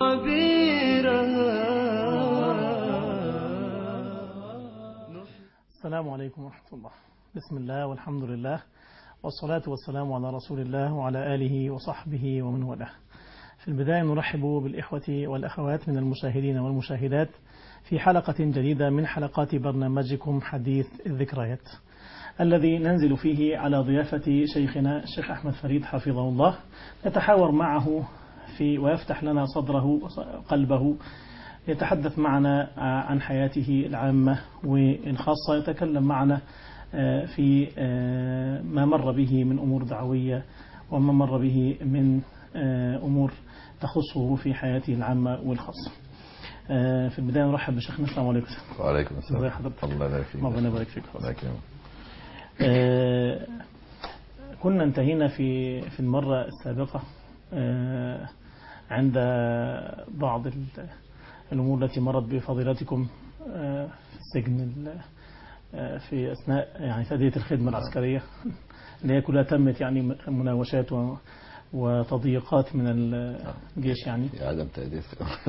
السلام عليكم ورحمة الله بسم الله والحمد لله والصلاة والسلام على رسول الله وعلى آله وصحبه ومن والاه في البداية نرحب بالإخوة والأخوات من المشاهدين والمشاهدات في حلقة جديدة من حلقات برنامجكم حديث الذكريات الذي ننزل فيه على ضيافة شيخنا الشيخ أحمد فريد حفظه الله نتحاور معه في ويفتح لنا صدره وقلبه يتحدث معنا عن حياته العامة والخاصة يتكلم معنا في ما مر به من أمور دعوية وما مر به من أمور تخصه في حياته العامة والخاصة في البداية نرحب بشيخنا السلام عليكم وعليكم السلام ازي حضرتك الله يبارك فيك ربنا يبارك فيك الله يكرمك آه، كنا انتهينا في في المرة السابقة آه، عند بعض ال- الأمور التي مرت بفضيلتكم آه، في السجن ال- آه، في أثناء يعني تأدية الخدمة العسكرية اللي هي كلها تمت يعني مناوشات و- وتضييقات من الجيش يعني في عدم تأدية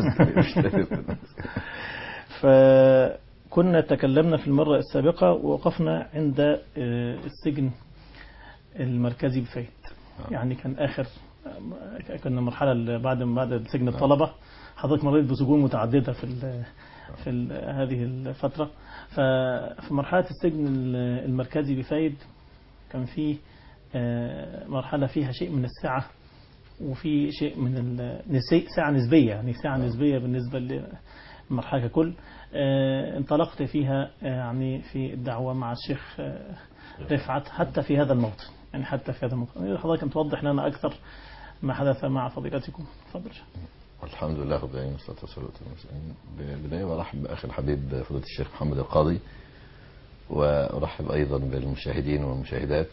فكنا تكلمنا في المرة السابقة ووقفنا عند آه، السجن المركزي بفايد يعني كان آخر كنا المرحلة اللي بعد بعد سجن الطلبة حضرتك مريت بسجون متعددة في ال في ال هذه الفترة ففي مرحلة السجن المركزي بفايد كان في آه، مرحلة فيها شيء من السعة وفي شيء من النسي ساعة نسبية يعني ساعة نسبية بالنسبة للمرحلة ككل آه، انطلقت فيها آه، يعني في الدعوة مع الشيخ آه، رفعت حتى في هذا الموطن يعني حتى في هذا الموطن حضرتك توضح لنا أكثر ما حدث مع فضيلتكم تفضل الحمد لله رب العالمين والصلاة والسلام على المرسلين بالبداية برحب بأخي الحبيب فضيلة الشيخ محمد القاضي وأرحب أيضا بالمشاهدين والمشاهدات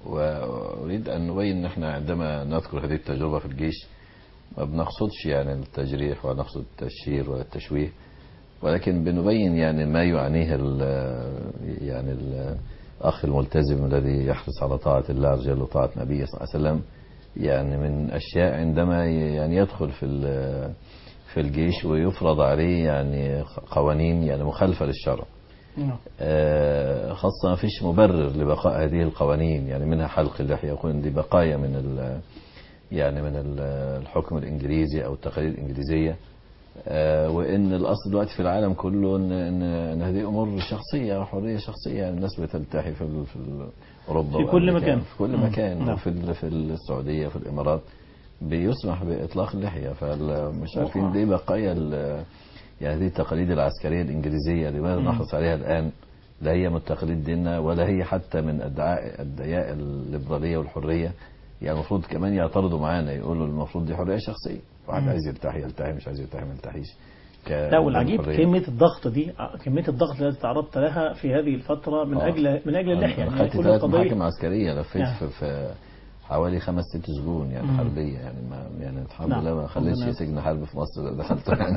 وأريد أن نبين أن احنا عندما نذكر هذه التجربة في الجيش ما بنقصدش يعني التجريح ولا نقصد التشهير ولا التشويه ولكن بنبين يعني ما يعنيه ال يعني الأخ الملتزم الذي يحرص على طاعة الله عز وجل وطاعة نبيه صلى الله عليه وسلم يعني من أشياء عندما يعني يدخل في ال- في الجيش ويفرض عليه يعني قوانين يعني مخالفة للشرع نعم آه، خاصة ما فيش مبرر لبقاء هذه القوانين يعني منها حلق اللحية يكون دي بقايا من ال يعني من ال- الحكم الإنجليزي أو التقاليد الإنجليزية آه، وإن الأصل دلوقتي في العالم كله إن, إن, إن هذه أمور شخصية وحرية شخصية يعني الناس بتلتحي في, ال- في ال- أوروبا في كل وأمريكا، مكان. في كل مم. مكان نعم. وفي ال- في السعودية في الإمارات بيسمح بإطلاق اللحية فمش عارفين ليه بقايا ال- يعني هذه التقاليد العسكرية الإنجليزية لماذا مم. نحرص عليها الآن لا هي من تقاليد ديننا ولا هي حتى من ادعاء ادعياء الليبراليه والحريه يعني المفروض كمان يعترضوا معانا يقولوا المفروض دي حريه شخصيه واحد مم. عايز يلتحي يلتحي مش عايز يلتحي ما يلتحيش ك- لا والعجيب حرية. كمية الضغط دي كمية الضغط التي تعرضت لها في هذه الفترة من آه. أجل من أجل اللحية أنا يعني خدت كل ثلاث قضية محاكم عسكريه لفيت نعم. في, في حوالي خمس ست سجون يعني مم. حربيه يعني ما يعني الحمد نعم. لله ما خليتش ربنا- سجن حرب في مصر دخلته يعني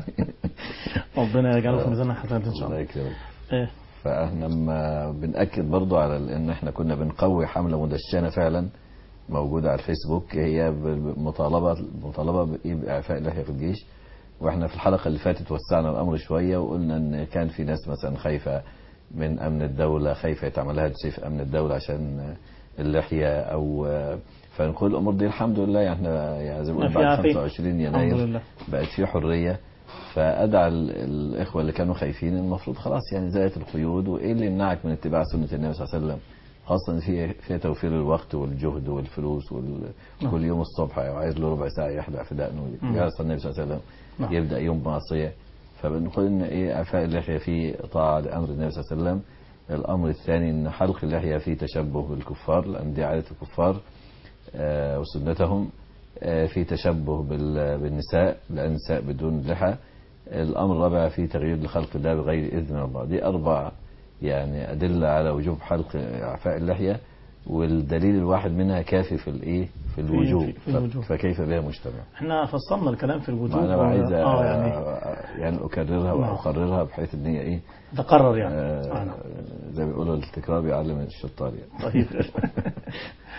ربنا يجعله في ميزان الحسنات إن شاء الله الله يكرمك إيه. فاحنا لما بنأكد برضو على ال- ان احنا كنا بنقوي حملة مدشنة فعلا موجودة على الفيسبوك هي ب- مطالبة مطالبة بإيه؟ بإعفاء اللحية في الجيش واحنا في الحلقة اللي فاتت وسعنا الأمر شوية وقلنا ان كان في ناس مثلا خايفة من أمن الدولة خايفة يتعمل لها تسيف أمن الدولة عشان اللحية أو فنقول الأمور دي الحمد لله يعني احنا يعني زي ما ما بقول في بعد عافية. 25 الحمد يناير لله بقت في حرية فأدعى ال- الإخوة اللي كانوا خايفين المفروض خلاص يعني زالت القيود وإيه اللي يمنعك من اتباع سنة النبي صلى الله عليه وسلم خاصة إن فيها فيها توفير الوقت والجهد والفلوس وال... نعم. كل يوم الصبح لو عايز له ربع ساعة يحلق في دقنه مم. يعصى النبي صلى الله عليه وسلم نعم. يبدأ يوم بمعصية فبنقول إن إيه إعفاء اللحية فيه طاعة لأمر النبي صلى الله عليه وسلم الأمر الثاني إن حلق اللحية فيه تشبه بالكفار لأن دي عادة الكفار آه، وسنتهم آه، في تشبه بال- بالنساء لأن النساء بدون لحى الأمر الرابع في تغيير لخلق الله بغير إذن من الله دي أربع يعني أدلة على وجوب حلق إعفاء اللحية والدليل الواحد منها كافي في الإيه في الوجوب في- في الوجوب. ف- فكيف بها مجتمع احنا فصلنا الكلام في الوجوب ما أنا بقى عايز اه يعني يعني أكررها نعم. وأقررها بحيث إن هي إيه تقرر يعني آه، آه، نعم. زي ما بيقولوا التكرار بيعلم الشطار يعني طيب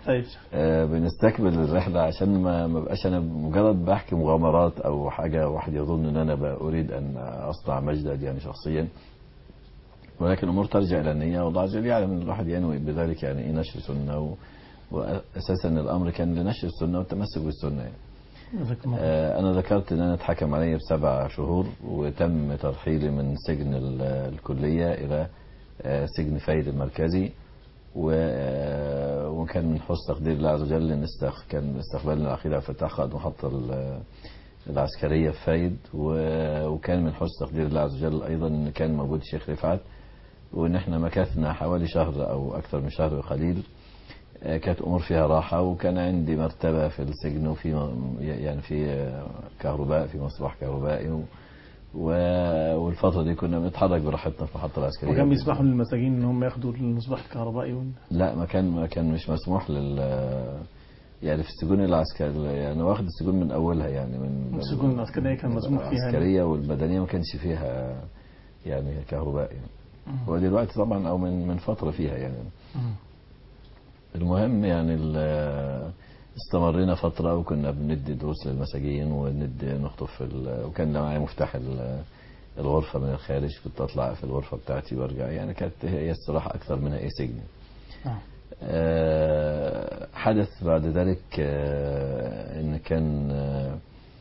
طيب آه، بنستكمل الرحلة عشان ما ما بقاش أنا مجرد بحكي مغامرات أو حاجة واحد يظن إن أنا بقى أريد أن أصنع مجدا يعني شخصيا ولكن الأمور ترجع إلى النية والله عز وجل يعلم إن الواحد ينوي بذلك يعني إيه نشر سنة و... وأساسا الأمر كان لنشر السنة والتمسك بالسنة يعني. جزاك الله خير. آه، أنا ذكرت إن أنا اتحكم علي بسبع شهور وتم ترحيلي من سجن ال- الكلية إلى آه، سجن فايد المركزي و- آه، وكان من حسن تقدير الله عز وجل إن استخ- كان استقبالنا الأخير عبد الفتاح قائد محطة ال- العسكرية في فايد و- وكان من حسن تقدير الله عز وجل أيضا إن كان موجود الشيخ رفعت وإن إحنا مكثنا حوالي شهر أو أكثر من شهر وقليل آه، كانت امور فيها راحه وكان عندي مرتبه في السجن وفي م- يعني في آه، كهرباء في مصباح كهربائي و و- والفتره دي كنا بنتحرك براحتنا في المحطه العسكريه وكان بيسمحوا للمساجين ان هم ياخدوا المصباح الكهربائي وال... لا ما كان ما كان مش مسموح لل يعني في السجون العسكريه يعني واخد السجون من اولها يعني من السجون العسكرية كان مسموح فيها يعني. العسكريه والمدنيه ما كانش فيها يعني كهرباء يعني ودلوقتي طبعا او من من فتره فيها يعني مم. المهم يعني ال- استمرينا فترة وكنا بندي دروس للمساجين وندي نخطب في ال- وكان معايا مفتاح ال- الغرفة من الخارج كنت أطلع في الغرفة بتاعتي وأرجع يعني كانت هي استراحة أكثر منها إيه سجن نعم. آه، حدث بعد ذلك آه، ان كان آه،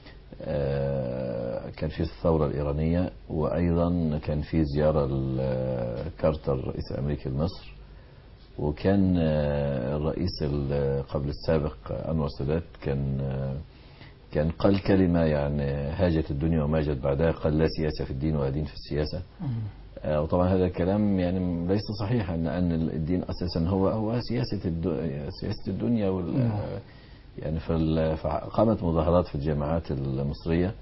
آه، كان في الثوره الايرانيه وايضا كان في زياره لكارتر رئيس الامريكي لمصر وكان آه، الرئيس ال- قبل السابق انور السادات كان آه، كان قال كلمه يعني هاجت الدنيا وماجت بعدها قال لا سياسه في الدين ولا دين في السياسه مم. آه، وطبعا هذا الكلام يعني ليس صحيحا لان الدين اساسا هو هو سياسه الد- سياسه الدنيا وال نعم. يعني فال- فقامت مظاهرات في الجامعات المصريه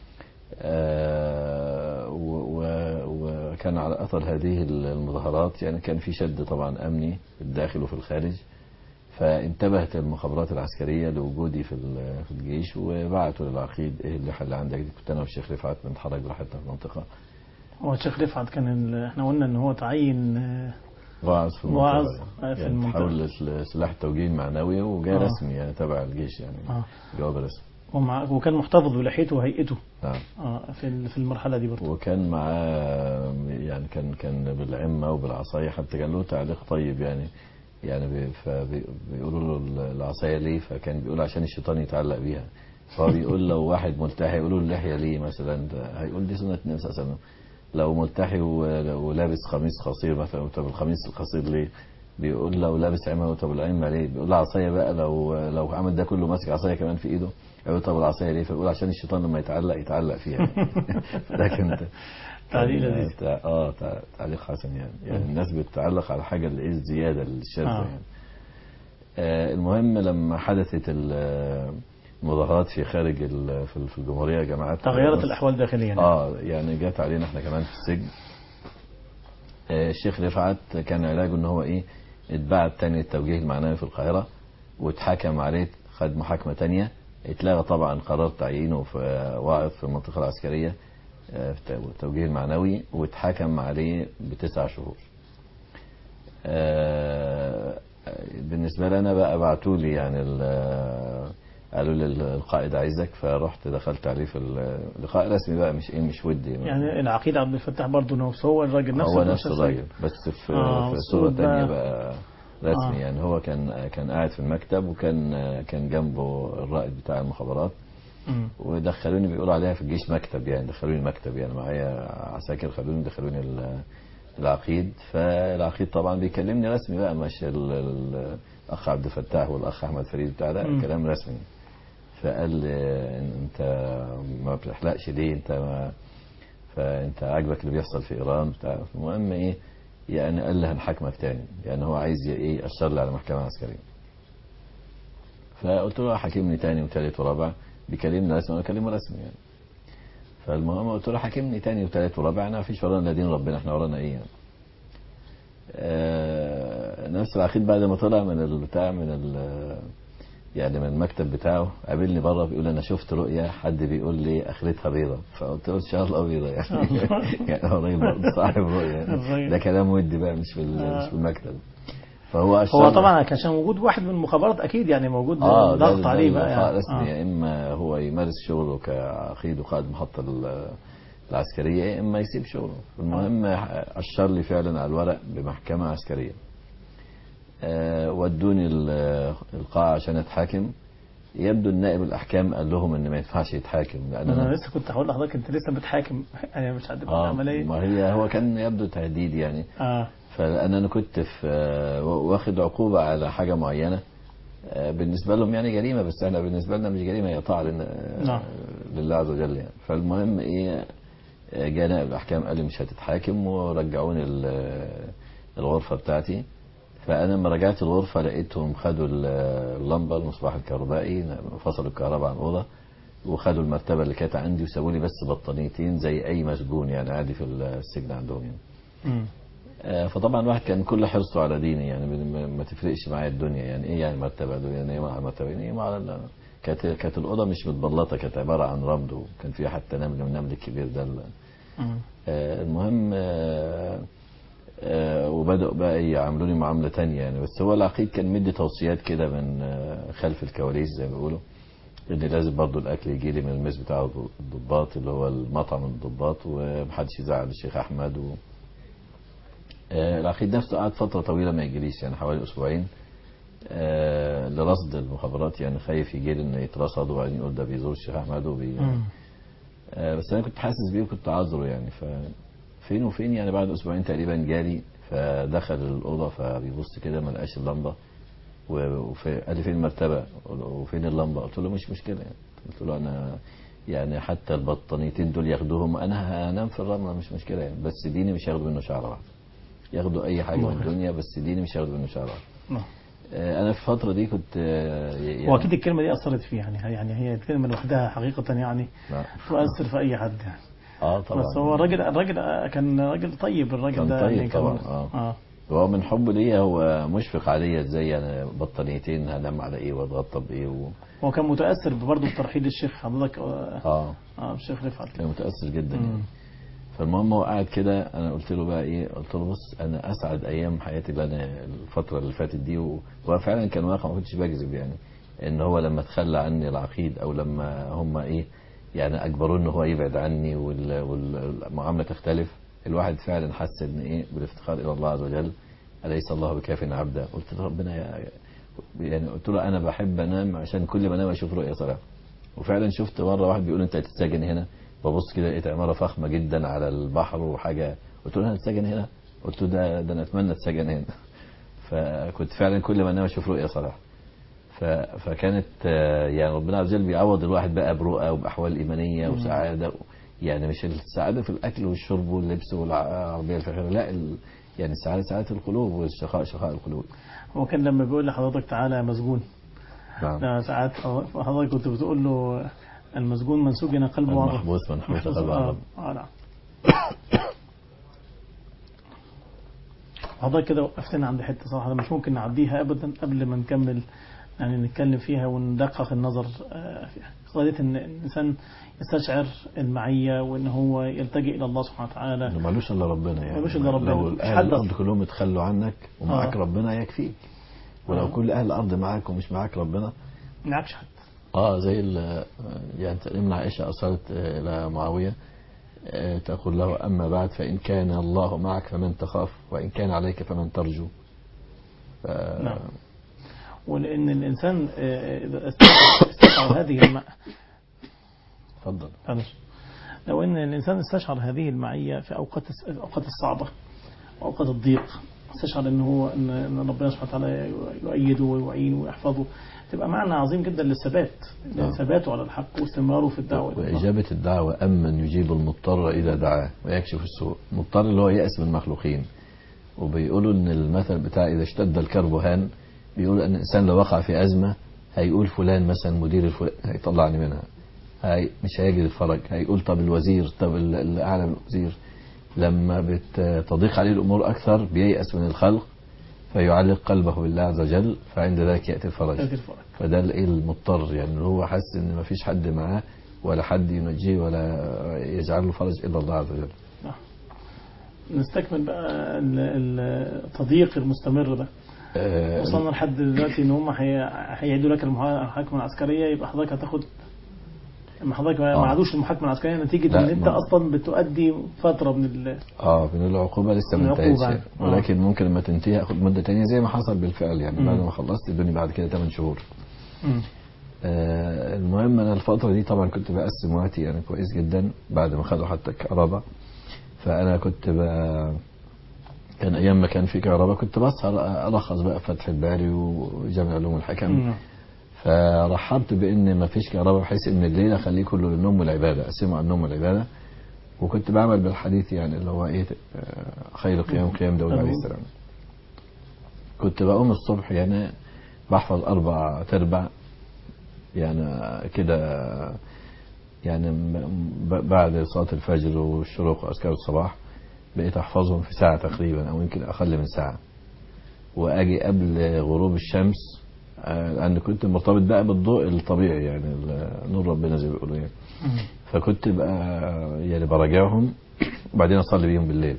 آه، و- و- وكان على اثر هذه المظاهرات يعني كان في شد طبعا امني في الداخل وفي الخارج فانتبهت المخابرات العسكريه لوجودي في ال- في الجيش وبعتوا للعقيد ايه اللي اللي عندك دي كنت انا والشيخ رفعت بنتحرك براحتنا في المنطقه هو الشيخ رفعت كان ال... احنا قلنا ان هو تعين آه، واعظ في المنطقة واعظ يعني في يعني المنطقة. تحول لسلاح التوجيه المعنوي وجاء آه. رسمي يعني تبع الجيش يعني اه جواب رسمي ومع... وكان محتفظ بلحيته وهيئته نعم اه في ال- في المرحله دي برضه وكان معاه يعني كان كان بالعمة وبالعصاية حتى كان له تعليق طيب يعني يعني بي- فبي- بيقولوا له العصاية ليه فكان بيقول عشان الشيطان يتعلق بيها فهو بيقول لو واحد ملتحي يقولوا له اللحية ليه مثلا ده هيقول دي سنة النبي صلى الله عليه وسلم لو ملتحي و- ولابس قميص قصير مثلا طب القميص القصير ليه؟ بيقول لو لابس عمة طب العمة ليه؟ بيقول له عصاية بقى لو لو عمل ده كله ماسك عصاية كمان في ايده يقول طب العصاية ليه؟ فيقول عشان الشيطان لما يتعلق يتعلق فيها ده كان تعليق كان لذيذ. تع- اه تع- تعليق حسن يعني يعني الناس بتتعلق على حاجة اللي ايه الزيادة الشاذة آه. يعني آه المهم لما حدثت ال- المظاهرات في خارج ال- في في الجمهورية جماعات تغيرت مصر. الاحوال داخليا يعني. اه يعني جت علينا احنا كمان في السجن آه الشيخ رفعت كان علاجه ان هو ايه اتبعت تاني التوجيه المعنوي في القاهرة واتحكم عليه خد محاكمة تانية اتلغى طبعا قرار تعيينه في آه، واعظ في المنطقة العسكرية آه، في التو- التوجيه المعنوي واتحكم عليه بتسع شهور آه، بالنسبة لي أنا بقى بعتوا لي يعني ال- قالوا لي القائد عايزك فرحت دخلت عليه في اللقاء رسمي بقى مش ايه مش ودي يعني العقيد عبد الفتاح برضه نفسه هو الراجل نفسه هو اللي نفس أسس الراجل بس في, آه، في صورة صورة تانية بقى- بقى رسمي آه. يعني هو كان كان قاعد في المكتب وكان كان جنبه الرائد بتاع المخابرات مم. ودخلوني بيقولوا عليها في الجيش مكتب يعني دخلوني المكتب يعني معايا عساكر خلوني دخلوني ال- العقيد فالعقيد طبعا بيكلمني رسمي بقى مش ال- ال- الاخ عبد الفتاح والاخ احمد فريد بتاع ده مم. كلام رسمي فقال لي انت ما بتحلقش ليه انت ما فانت عاجبك اللي بيحصل في ايران بتاع المهم ايه يعني قال لي هنحاكمك تاني يعني هو عايز ي- ايه اشر لي على محكمه عسكريه فقلت له حاكمني تاني وتالت ورابع بيكلمني رسمي وانا بكلمه رسمي يعني فالمهم قلت له حاكمني تاني وتالت ورابع انا مفيش ورانا لا دين ربنا احنا ورانا ايه يعني آه نفس العقيد بعد ما طلع من البتاع من ال يعني من المكتب بتاعه قابلني بره بيقول انا شفت رؤيا حد بيقول لي اخرتها بيضه فقلت له ان شاء الله بيضه يعني يعني هو راجل برضه صاحب رؤيا يعني. الراجل. ده كلام ودي بقى مش في ال- آه. مش في المكتب فهو هو الشر- طبعا كان عشان وجود واحد من المخابرات اكيد يعني موجود اه ده- ضغط ده عليه اللقاء بقى يعني رسمي آه. يا اما هو يمارس شغله كعقيد وقائد المحطه ال- العسكريه يا اما يسيب شغله المهم اشر لي فعلا على الورق بمحكمه عسكريه آه، ودوني ال- القاعه عشان اتحاكم يبدو ان نائب الاحكام قال لهم ان ما ينفعش يتحاكم لان انا انا لسه كنت هقول لحضرتك انت لسه بتحاكم يعني مش هتبقى اه عمليه ما هي هو كان يبدو تهديد يعني اه فلان انا كنت في آه، واخد عقوبه على حاجه معينه آه، بالنسبه لهم يعني جريمه بس احنا بالنسبه لنا مش جريمه هي طاعه لن- نعم. لله عز وجل يعني فالمهم ايه آه، جاء نائب الاحكام قال لي مش هتتحاكم ورجعوني ال- الغرفه بتاعتي فانا لما رجعت الغرفه لقيتهم خدوا ال- اللمبه المصباح الكهربائي فصلوا الكهرباء عن الاوضه وخدوا المرتبه اللي كانت عندي وسابوا لي بس بطانيتين زي اي مسجون يعني عادي في السجن عندهم يعني مم. آه، فطبعا الواحد كان كل حرصه على ديني يعني ما- ما- ما تفرقش معايا الدنيا يعني ايه يعني مرتبه دول يعني ايه مع مرتبه يعني ايه مع ال- كانت كانت الاوضه مش متبلطه كانت عباره عن رمد وكان فيها حتى نمل من النمل الكبير ده ال- مم. آه، المهم آه، آه، وبدأوا بقى يعاملوني معاملة تانية يعني بس هو العقيد كان مدي توصيات كده من آه، خلف الكواليس زي ما بيقولوا ان لازم برضو الاكل يجي لي من الميز بتاع الضباط اللي هو المطعم الضباط ومحدش يزعل الشيخ احمد و آه، العقيد نفسه قعد فترة طويلة ما يجيليش يعني حوالي اسبوعين آه، لرصد المخابرات يعني خايف يجي لي انه يترصد وبعدين يقول ده بيزور الشيخ احمد وبي مم. آه، بس انا كنت حاسس بيه وكنت عذره يعني ففين وفين يعني بعد اسبوعين تقريبا جالي فدخل الاوضه فبيبص كده ما لقاش اللمبه و- وفي قال لي فين المرتبه وفين اللمبه قلت له مش مشكله يعني قلت له انا يعني حتى البطانيتين دول ياخدوهم انا هنام في الرمله مش مشكله يعني بس ديني مش هياخدوا منه شعره واحده ياخدوا اي حاجه الله من الدنيا بس ديني مش هياخدوا منه شعره واحده نعم. آه، انا في الفتره دي كنت آه، يعني هو اكيد الكلمه دي اثرت فيه يعني يعني هي الكلمه لوحدها حقيقه يعني نعم. تؤثر في اي حد يعني اه طبعا بس هو الراجل الراجل كان راجل طيب الراجل كان ده طيب يعني كان- طبعا، آه. اه هو من حبه ليا هو مشفق عليا ازاي انا بطانيتين هنام على ايه واتغطى بايه و... هو كان متاثر برضه بترحيل الشيخ حضرتك اه اه آه، الشيخ رفعت كان متاثر جدا مم. يعني فالمهم هو قاعد كده انا قلت له بقى ايه قلت له بص انا اسعد ايام حياتي اللي انا الفتره اللي فاتت دي و- وهو فعلا كان واقع ما كنتش بكذب يعني ان هو لما تخلى عني العقيد او لما هم ايه يعني اجبروه ان هو يبعد عني وال- والمعامله تختلف الواحد فعلا حس ان ايه بالافتقار الى الله عز وجل اليس الله بكاف عبدا قلت له ربنا يا يعني قلت له انا بحب انام عشان كل ما انام اشوف رؤيه صالحه وفعلا شفت مره واحد بيقول انت هتتسجن هنا ببص كده لقيت عماره فخمه جدا على البحر وحاجه قلت له انا هتسجن هنا قلت له ده ده انا اتمنى اتسجن هنا فكنت فعلا كل ما انام اشوف رؤيه صالحه ف- فكانت آه، يعني ربنا عز وجل بيعوض الواحد بقى برؤى وباحوال ايمانيه وسعاده يعني مش السعاده في الاكل والشرب واللبس والعربيه الفاخره لا ال- يعني السعاده سعاده القلوب والشقاء شقاء القلوب هو كان لما بيقول لحضرتك تعالى يا مسجون نعم ده ساعات حضرتك كنت بتقول له المسجون من سجن قلبه عن رب. المحبوس من حبس قلبه عن آه، رب. آه، نعم حضرتك كده وقفتنا عند حته صراحه مش ممكن نعديها ابدا قبل ما نكمل يعني نتكلم فيها وندقق النظر آه، فيها قضيه ان الانسان يستشعر المعيه وان هو يلتجئ الى الله سبحانه وتعالى انه مالوش الا ربنا يعني مالوش إلا ربنا. لو مش اهل حد الارض أصلاً. كلهم اتخلوا عنك ومعاك آه. ربنا يكفيك ولو آه. كل اهل الارض معاك ومش معاك ربنا ما يعكش حد اه زي ال- يعني تقريبا عائشه ارسلت آه، الى معاويه آه، تقول له اما بعد فان كان الله معك فمن تخاف وان كان عليك فمن ترجو ف... نعم. ولان الانسان آه، اذا استشعر استشعر هذه الم... اتفضل معلش. لو ان الانسان استشعر هذه المعيه في اوقات الاوقات الصعبه واوقات الضيق استشعر ان هو ان إن ربنا سبحانه وتعالى يؤيده ويعينه ويحفظه تبقى معنى عظيم جدا للثبات نعم. ثباته على الحق واستمراره في الدعوه إلى الله. وإجابة الدعوة أمن يجيب المضطر إذا دعاه ويكشف السوء المضطر اللي هو يأس من المخلوقين وبيقولوا إن المثل بتاع إذا اشتد الكرب هان بيقولوا أن الإنسان لو وقع في أزمة هيقول فلان مثلا مدير الفلان هيطلعني منها هي مش هيجد الفرج هيقول طب الوزير طب ال- الأعلى من الوزير لما بتضيق عليه الأمور أكثر بييأس من الخلق فيعلق قلبه بالله عز وجل فعند ذلك يأتي الفرج هذه الفرق فده الايه المضطر يعني اللي هو حاسس ان مفيش حد معاه ولا حد ينجيه ولا يجعل له فرج الا الله عز وجل نعم. نستكمل بقى ال- ال- التضييق المستمر ده آه، وصلنا لحد دلوقتي ان هم هي- هيعيدوا لك المحا- المحاكمه العسكريه يبقى حضرتك هتاخد اما حضرتك ما آه. ما عادوش المحاكمه العسكريه نتيجه لا، ان انت ما- اصلا بتؤدي فتره من ال... اه من العقوبة لسه ما العقوبة، انتهتش آه. ولكن ممكن لما تنتهي اخد مدة تانية زي ما حصل بالفعل يعني مم. بعد ما خلصت ادوني بعد كده 8 شهور مم. آه المهم انا الفترة دي طبعا كنت بقسم وقتي انا كويس جدا بعد ما خدوا حتى الكهرباء فانا كنت بقى كان ايام ما كان في كهرباء كنت بسهر الخص بقى فتح الباري وجامع علوم الحكم مم. فرحبت بان ما فيش كهرباء بحيث ان الليل اخليه كله للنوم والعباده اقسمه على النوم والعباده وكنت بعمل بالحديث يعني اللي هو ايه آه، خير قيام قيام داود عليه السلام كنت بقوم الصبح يعني بحفظ اربع تربع يعني كده يعني م- ب- بعد صلاه الفجر والشروق واذكار الصباح بقيت احفظهم في ساعه تقريبا او يمكن اقل من ساعه واجي قبل غروب الشمس آه، لان كنت مرتبط بقى بالضوء الطبيعي يعني ال- نور ربنا زي ما بيقولوا يعني مم. فكنت بقى يعني براجعهم وبعدين اصلي بيهم بالليل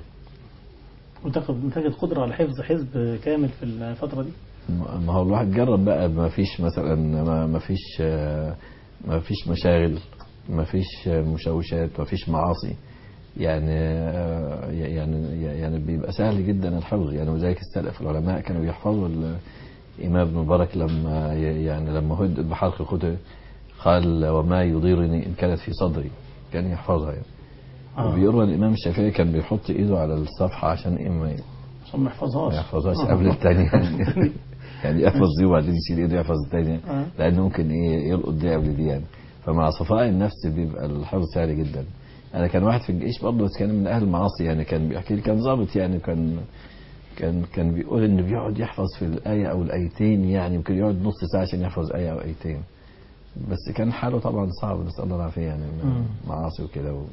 وتاخد تجد قدره على حفظ حزب كامل في الفتره دي ما هو الواحد جرب بقى ما فيش مثلا ما- ما فيش آه، ما فيش مشاغل ما فيش آه، مشوشات ما فيش معاصي يعني آه، يعني يعني بيبقى سهل جدا الحفظ يعني وذلك السلف العلماء كانوا بيحفظوا ال- الامام ابن مبارك لما ي- يعني لما هد بحلق الخطب قال وما يضيرني ان كانت في صدري كان يحفظها يعني آه. وبيروى الامام الشافعي كان بيحط ايده على الصفحه عشان إيه ما عشان ما يحفظهاش ما يحفظهاش قبل الثانية يعني يعني يحفظ دي وبعدين يشيل ايده يحفظ الثانية آه. لأنه ممكن ايه يلقط دي قبل دي يعني فمع صفاء النفس بيبقى الحفظ سهل جدا أنا كان واحد في الجيش برضه بس كان من أهل المعاصي يعني كان بيحكي لي كان ضابط يعني كان كان كان بيقول إنه بيقعد يحفظ في الآية أو الآيتين يعني يمكن يقعد نص ساعة عشان يحفظ آية أو آيتين بس كان حاله طبعا صعب نسأل الله العافية يعني مم. معاصي وكده و...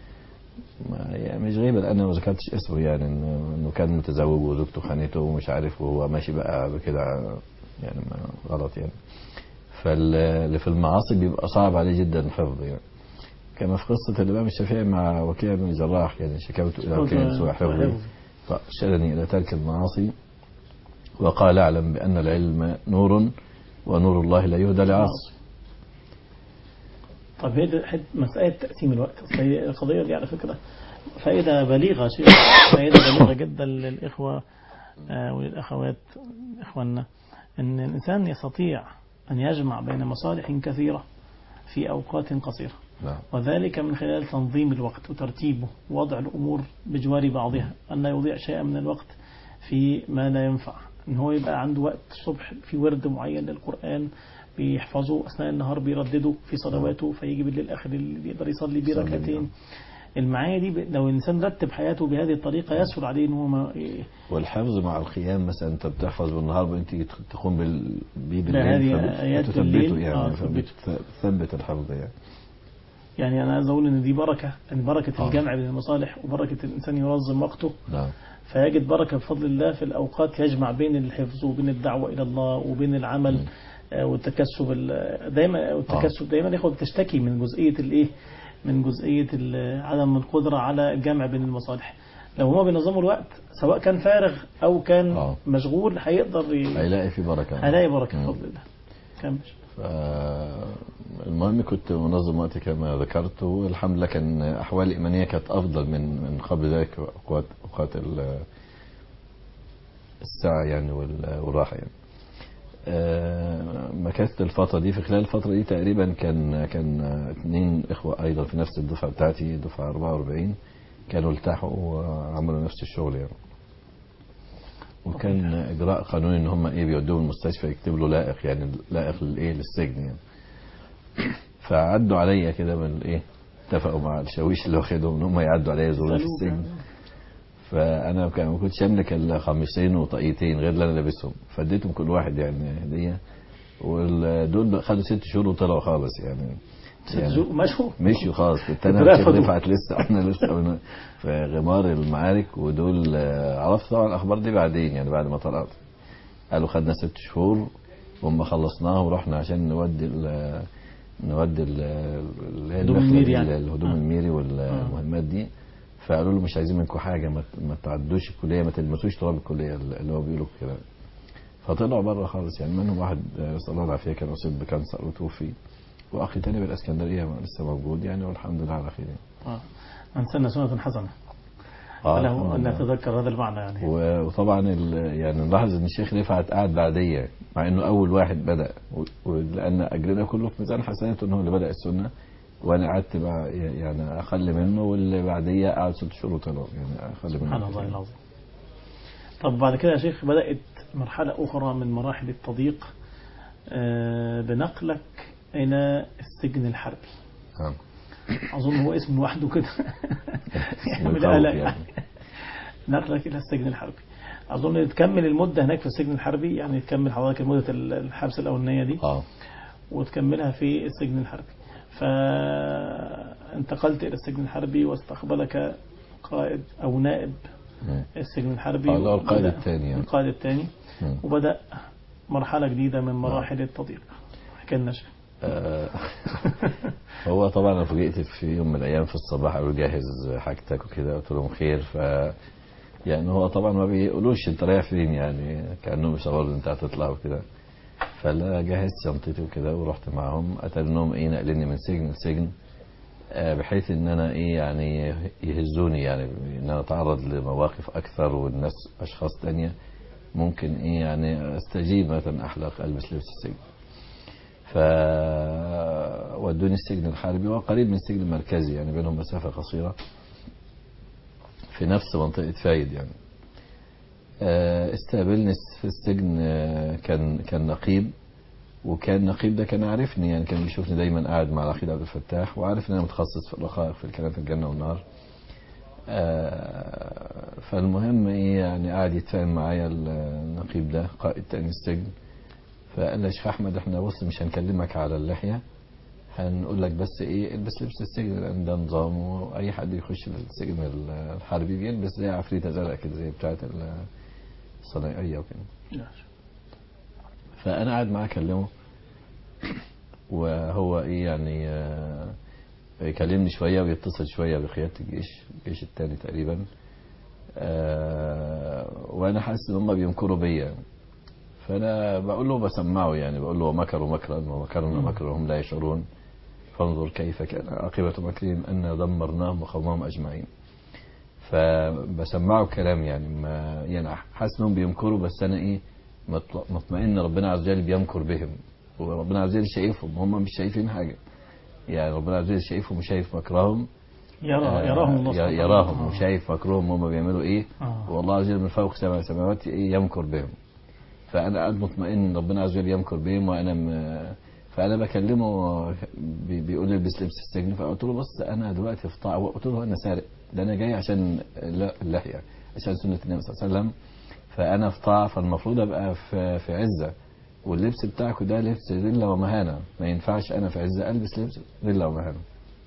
ما يعني مش غريبة لأن ما ذكرتش اسمه يعني إنه إنه كان متزوج وزوجته خانته ومش عارف وهو ماشي بقى بكده يعني ما غلط يعني فاللي في المعاصي بيبقى صعب عليه جدا الحفظ يعني كما في قصة الإمام الشافعي مع وكيع بن الجراح يعني شكوت إلى وكيع سوء حفظي فأرشدني إلى ترك المعاصي وقال أعلم بأن العلم نور ونور الله لا يهدى لعاصي طب هي دي حت- مسألة تقسيم الوقت أصل هي القضية دي على فكرة فائدة بليغة شيء فائدة بليغة جدا للإخوة آه، وللأخوات إخواننا أن الإنسان يستطيع أن يجمع بين مصالح كثيرة في أوقات قصيرة نعم وذلك من خلال تنظيم الوقت وترتيبه ووضع الأمور بجوار بعضها أن لا يضيع شيئا من الوقت في ما لا ينفع أن هو يبقى عنده وقت الصبح في ورد معين للقرآن بيحفظه أثناء النهار بيردده في صلواته فيجي بالليل آخر الليل يقدر يصلي بيه يصلي بيه. ركعتين المعاني دي ب- لو الإنسان رتب حياته بهذه الطريقة يسهل عليه أن هو ما والحفظ مع القيام مثلا انت بتحفظ بالنهار وانت تقوم بال... بيه هذه بالليل آيات فبتثبته بالليل. يعني آه، فبتثبت الحفظ يعني يعني أنا عايز أقول أن دي بركة يعني بركة آه. الجمع بين المصالح وبركة الإنسان ينظم وقته نعم فيجد بركة بفضل الله في الأوقات يجمع بين الحفظ وبين الدعوة إلى الله وبين العمل آه، والتكسب ال- دايما والتكسب دايما ياخد تشتكي من جزئية الإيه من جزئية ال- عدم القدرة على الجمع بين المصالح لو هما بينظموا الوقت سواء كان فارغ أو كان آه. مشغول هيقدر ي- هيلاقي في بركه هيلاقي بركة مم. بفضل الله كمل ف- المهم كنت منظم وقتي كما ذكرت والحمد لله كان احوالي الايمانيه كانت افضل من من قبل ذلك اوقات اوقات ال- السعه يعني وال- والراحه يعني. آه، مكثت الفترة دي في خلال الفترة دي تقريبا كان كان اثنين اخوة ايضا في نفس الدفعة بتاعتي دفعة 44 كانوا التحقوا وعملوا نفس الشغل يعني. وكان اجراء قانوني ان هم ايه بيودوهم المستشفى يكتبوا له لائق يعني لائق للايه للسجن يعني فعدوا عليا كده من الايه اتفقوا مع الشاويش اللي واخدهم ان هم يعدوا عليا يزوروني في سألوك السجن فانا كان ما كنتش املك الا خميسين وطاقيتين غير اللي انا لابسهم فاديتهم كل واحد يعني هديه ودول خدوا ست شهور وطلعوا خالص يعني يعني ست مشوا مشيوا خالص كنت انا رفضوا. والشيخ رفعت لسه احنا لسه من- في غمار المعارك ودول آه، عرفت طبعا الاخبار دي بعدين يعني بعد ما طلعت قالوا خدنا ست شهور وما خلصناها ورحنا عشان نودي ال نودي ال- اللي هي هدوم المخلة الميري دي، يعني. الهدوم آه. الميري والمهمات دي فقالوا له مش عايزين منكم حاجه ما, ما تعدوش الكليه ما تلمسوش تراب الكليه اللي هو بيقولوا كده فطلعوا بره خالص يعني منهم واحد آه، نسال الله العافيه كان اصيب بكانسر وتوفي واخي تاني بالاسكندريه لسه موجود يعني والحمد لله على خير يعني. آه. من سن سنة حسنة آه، له الحمد أن لله. نتذكر هذا المعنى يعني و- وطبعا ال- يعني نلاحظ ان الشيخ رفعت قعد بعديه مع انه اول واحد بدا و- ولان اجرنا كله في ميزان حسناته انه اللي بدا السنه وانا قعدت بقى يعني اقل منه واللي بعديه قعد ست شهور وطلع يعني اقل منه سبحان الله كتير. العظيم طب بعد كده يا شيخ بدأت مرحلة أخرى من مراحل التضييق آه، بنقلك إلى السجن الحربي نعم. أظن هو اسم لوحده كده اسم من يخوف القلق يعني. يعني. نقلك إلى السجن الحربي أظن تكمل المدة هناك في السجن الحربي يعني تكمل حضرتك مدة الحبس الأولانية دي اه وتكملها في السجن الحربي فانتقلت إلى السجن الحربي واستقبلك قائد أو نائب مم. السجن الحربي اه اللي هو القائد وبدأ- الثاني يعني. القائد الثاني مم. وبدأ مرحلة جديدة من مراحل التضييق احكي لنا شيء آه، هو طبعا انا فوجئت في يوم من الايام في الصباح قالوا جهز حاجتك وكده قلت لهم خير ف يعني هو طبعا ما بيقولوش انت رايح فين يعني كانهم بيشغلوا انت هتطلع وكده فلا جهزت شنطتي وكده ورحت معاهم اتاري انهم ايه نقلني من سجن لسجن آه، بحيث ان انا ايه يعني يهزوني يعني ان انا اتعرض لمواقف اكثر والناس اشخاص تانية ممكن ايه يعني استجيب مثلا احلق البس لبس السجن ف ودوني السجن الحربي وقريب من السجن المركزي يعني بينهم مسافة قصيرة في نفس منطقة فايد يعني آه، استقبلني في السجن آه، كان كان نقيب وكان نقيب ده كان عارفني يعني كان بيشوفني دايما قاعد مع الاخير عبد الفتاح وعارف ان انا متخصص في الرقائق في الكلام في الجنه والنار آه، فالمهم ايه يعني قاعد يتفاهم معايا النقيب ده قائد تاني السجن فقال لي يا شيخ احمد احنا بص مش هنكلمك على اللحيه هنقول لك بس ايه البس لبس السجن لان ده نظام واي حد يخش السجن الحربي بيلبس زي عفريته زرقاء كده زي بتاعه الصنايعيه وكده فانا قاعد معاه اكلمه وهو ايه يعني آه، يكلمني شويه ويتصل شويه بقياده الجيش الجيش الثاني تقريبا آه، وانا حاسس ان هم بينكروا بيا فانا بقول له بسمعه يعني بقول له ومكروا مكرا ومكرنا مكرا وهم لا يشعرون فانظر كيف كان عاقبة مكرهم أن دمرناهم وقومهم أجمعين فبسمعه كلام يعني ما يعني حاسس انهم بيمكروا بس انا ايه مطل- مطمئن ربنا عز وجل بيمكر بهم وربنا عز وجل شايفهم هم مش شايفين حاجه يعني ربنا عز وجل شايفهم وشايف مكرهم يرى آه، يراهم الله ي- سبحانه يراهم وتعالى. وشايف مكرهم هم بيعملوا ايه آه. والله عز وجل من فوق سبع سماوات ايه يمكر بهم فانا قاعد مطمئن ان ربنا عز وجل يمكر بهم وانا م... فانا بكلمه بي- بيقول لي البس لبس السجن فقلت له بص انا دلوقتي في طاعه قلت له انا سارق ده انا جاي عشان الل- اللحيه عشان سنه النبي صلى الله عليه وسلم فانا في طاعه فالمفروض ابقى في في عزه واللبس بتاعكم ده لبس ذله ومهانه ما ينفعش انا في عزه البس لبس ذله ومهانه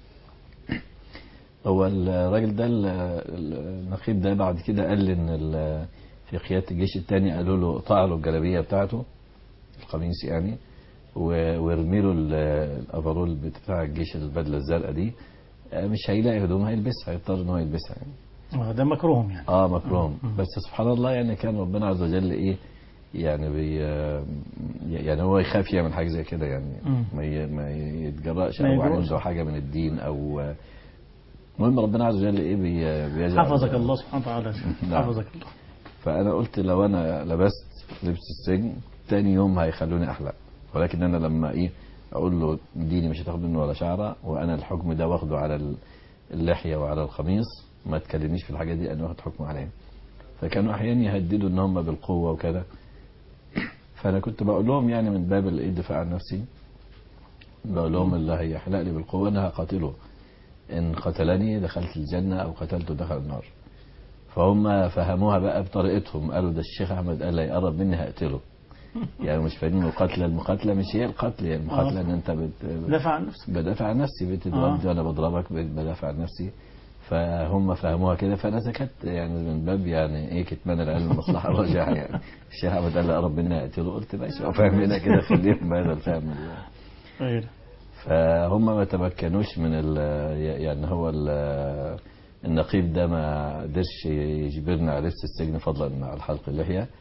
هو الراجل ده ال- ال- النقيب ده بعد كده قال لي ان ال- في قياده الجيش الثاني قالوا له قطع له الجلابيه بتاعته القميص يعني و- وارمي له ال- الافرول بتاع الجيش البدله الزرقاء دي آه، مش هيلاقي هدوم هيلبسها هيضطر ان هو يلبسها يعني آه، ده مكروهم يعني اه مكروم مم. بس سبحان الله يعني كان ربنا عز وجل ايه يعني بي آه، يعني هو يخاف يعمل حاجه زي كده يعني مم. ما ي- ما يتجرأش ما او يجرؤش. عنده حاجه من الدين او آه، المهم ربنا عز وجل ايه بي- بيجعل حفظك الله سبحانه وتعالى نعم. حفظك الله فانا قلت لو انا لبست لبس السجن تاني يوم هيخلوني احلق ولكن انا لما ايه اقول له ديني مش هتاخد منه ولا شعره وانا الحكم ده واخده على ال- اللحيه وعلى القميص ما تكلمنيش في الحاجه دي انا واخد حكم عليها فكانوا احيانا يهددوا ان هم بالقوه وكده فانا كنت بقول لهم يعني من باب الايه الدفاع عن نفسي بقول لهم اللي هيحلق لي بالقوه انا هقاتله ان قتلني دخلت الجنه او قتلته دخل النار فهم فهموها بقى بطريقتهم قالوا ده الشيخ احمد قال لا يقرب مني هقتله يعني مش فاهمين القتله المقاتله مش هي القتل يعني المقاتله آه. ان انت بت... دافع عن نفسك بدافع عن نفسي بتضربني وانا بضربك بت- بدافع عن نفسي فهم فهموها كده فانا سكت يعني من باب يعني ايه كتمان العلم المصلحه الراجعه يعني الشيخ احمد قال لا قرب مني هقتله قلت ماشي هو فاهمنا كده خليهم بهذا الفهم غير فهم ما تمكنوش من ال يعني هو ال النقيب ده ما قدرش يجبرنا على لبس السجن فضلا عن حلق اللحيه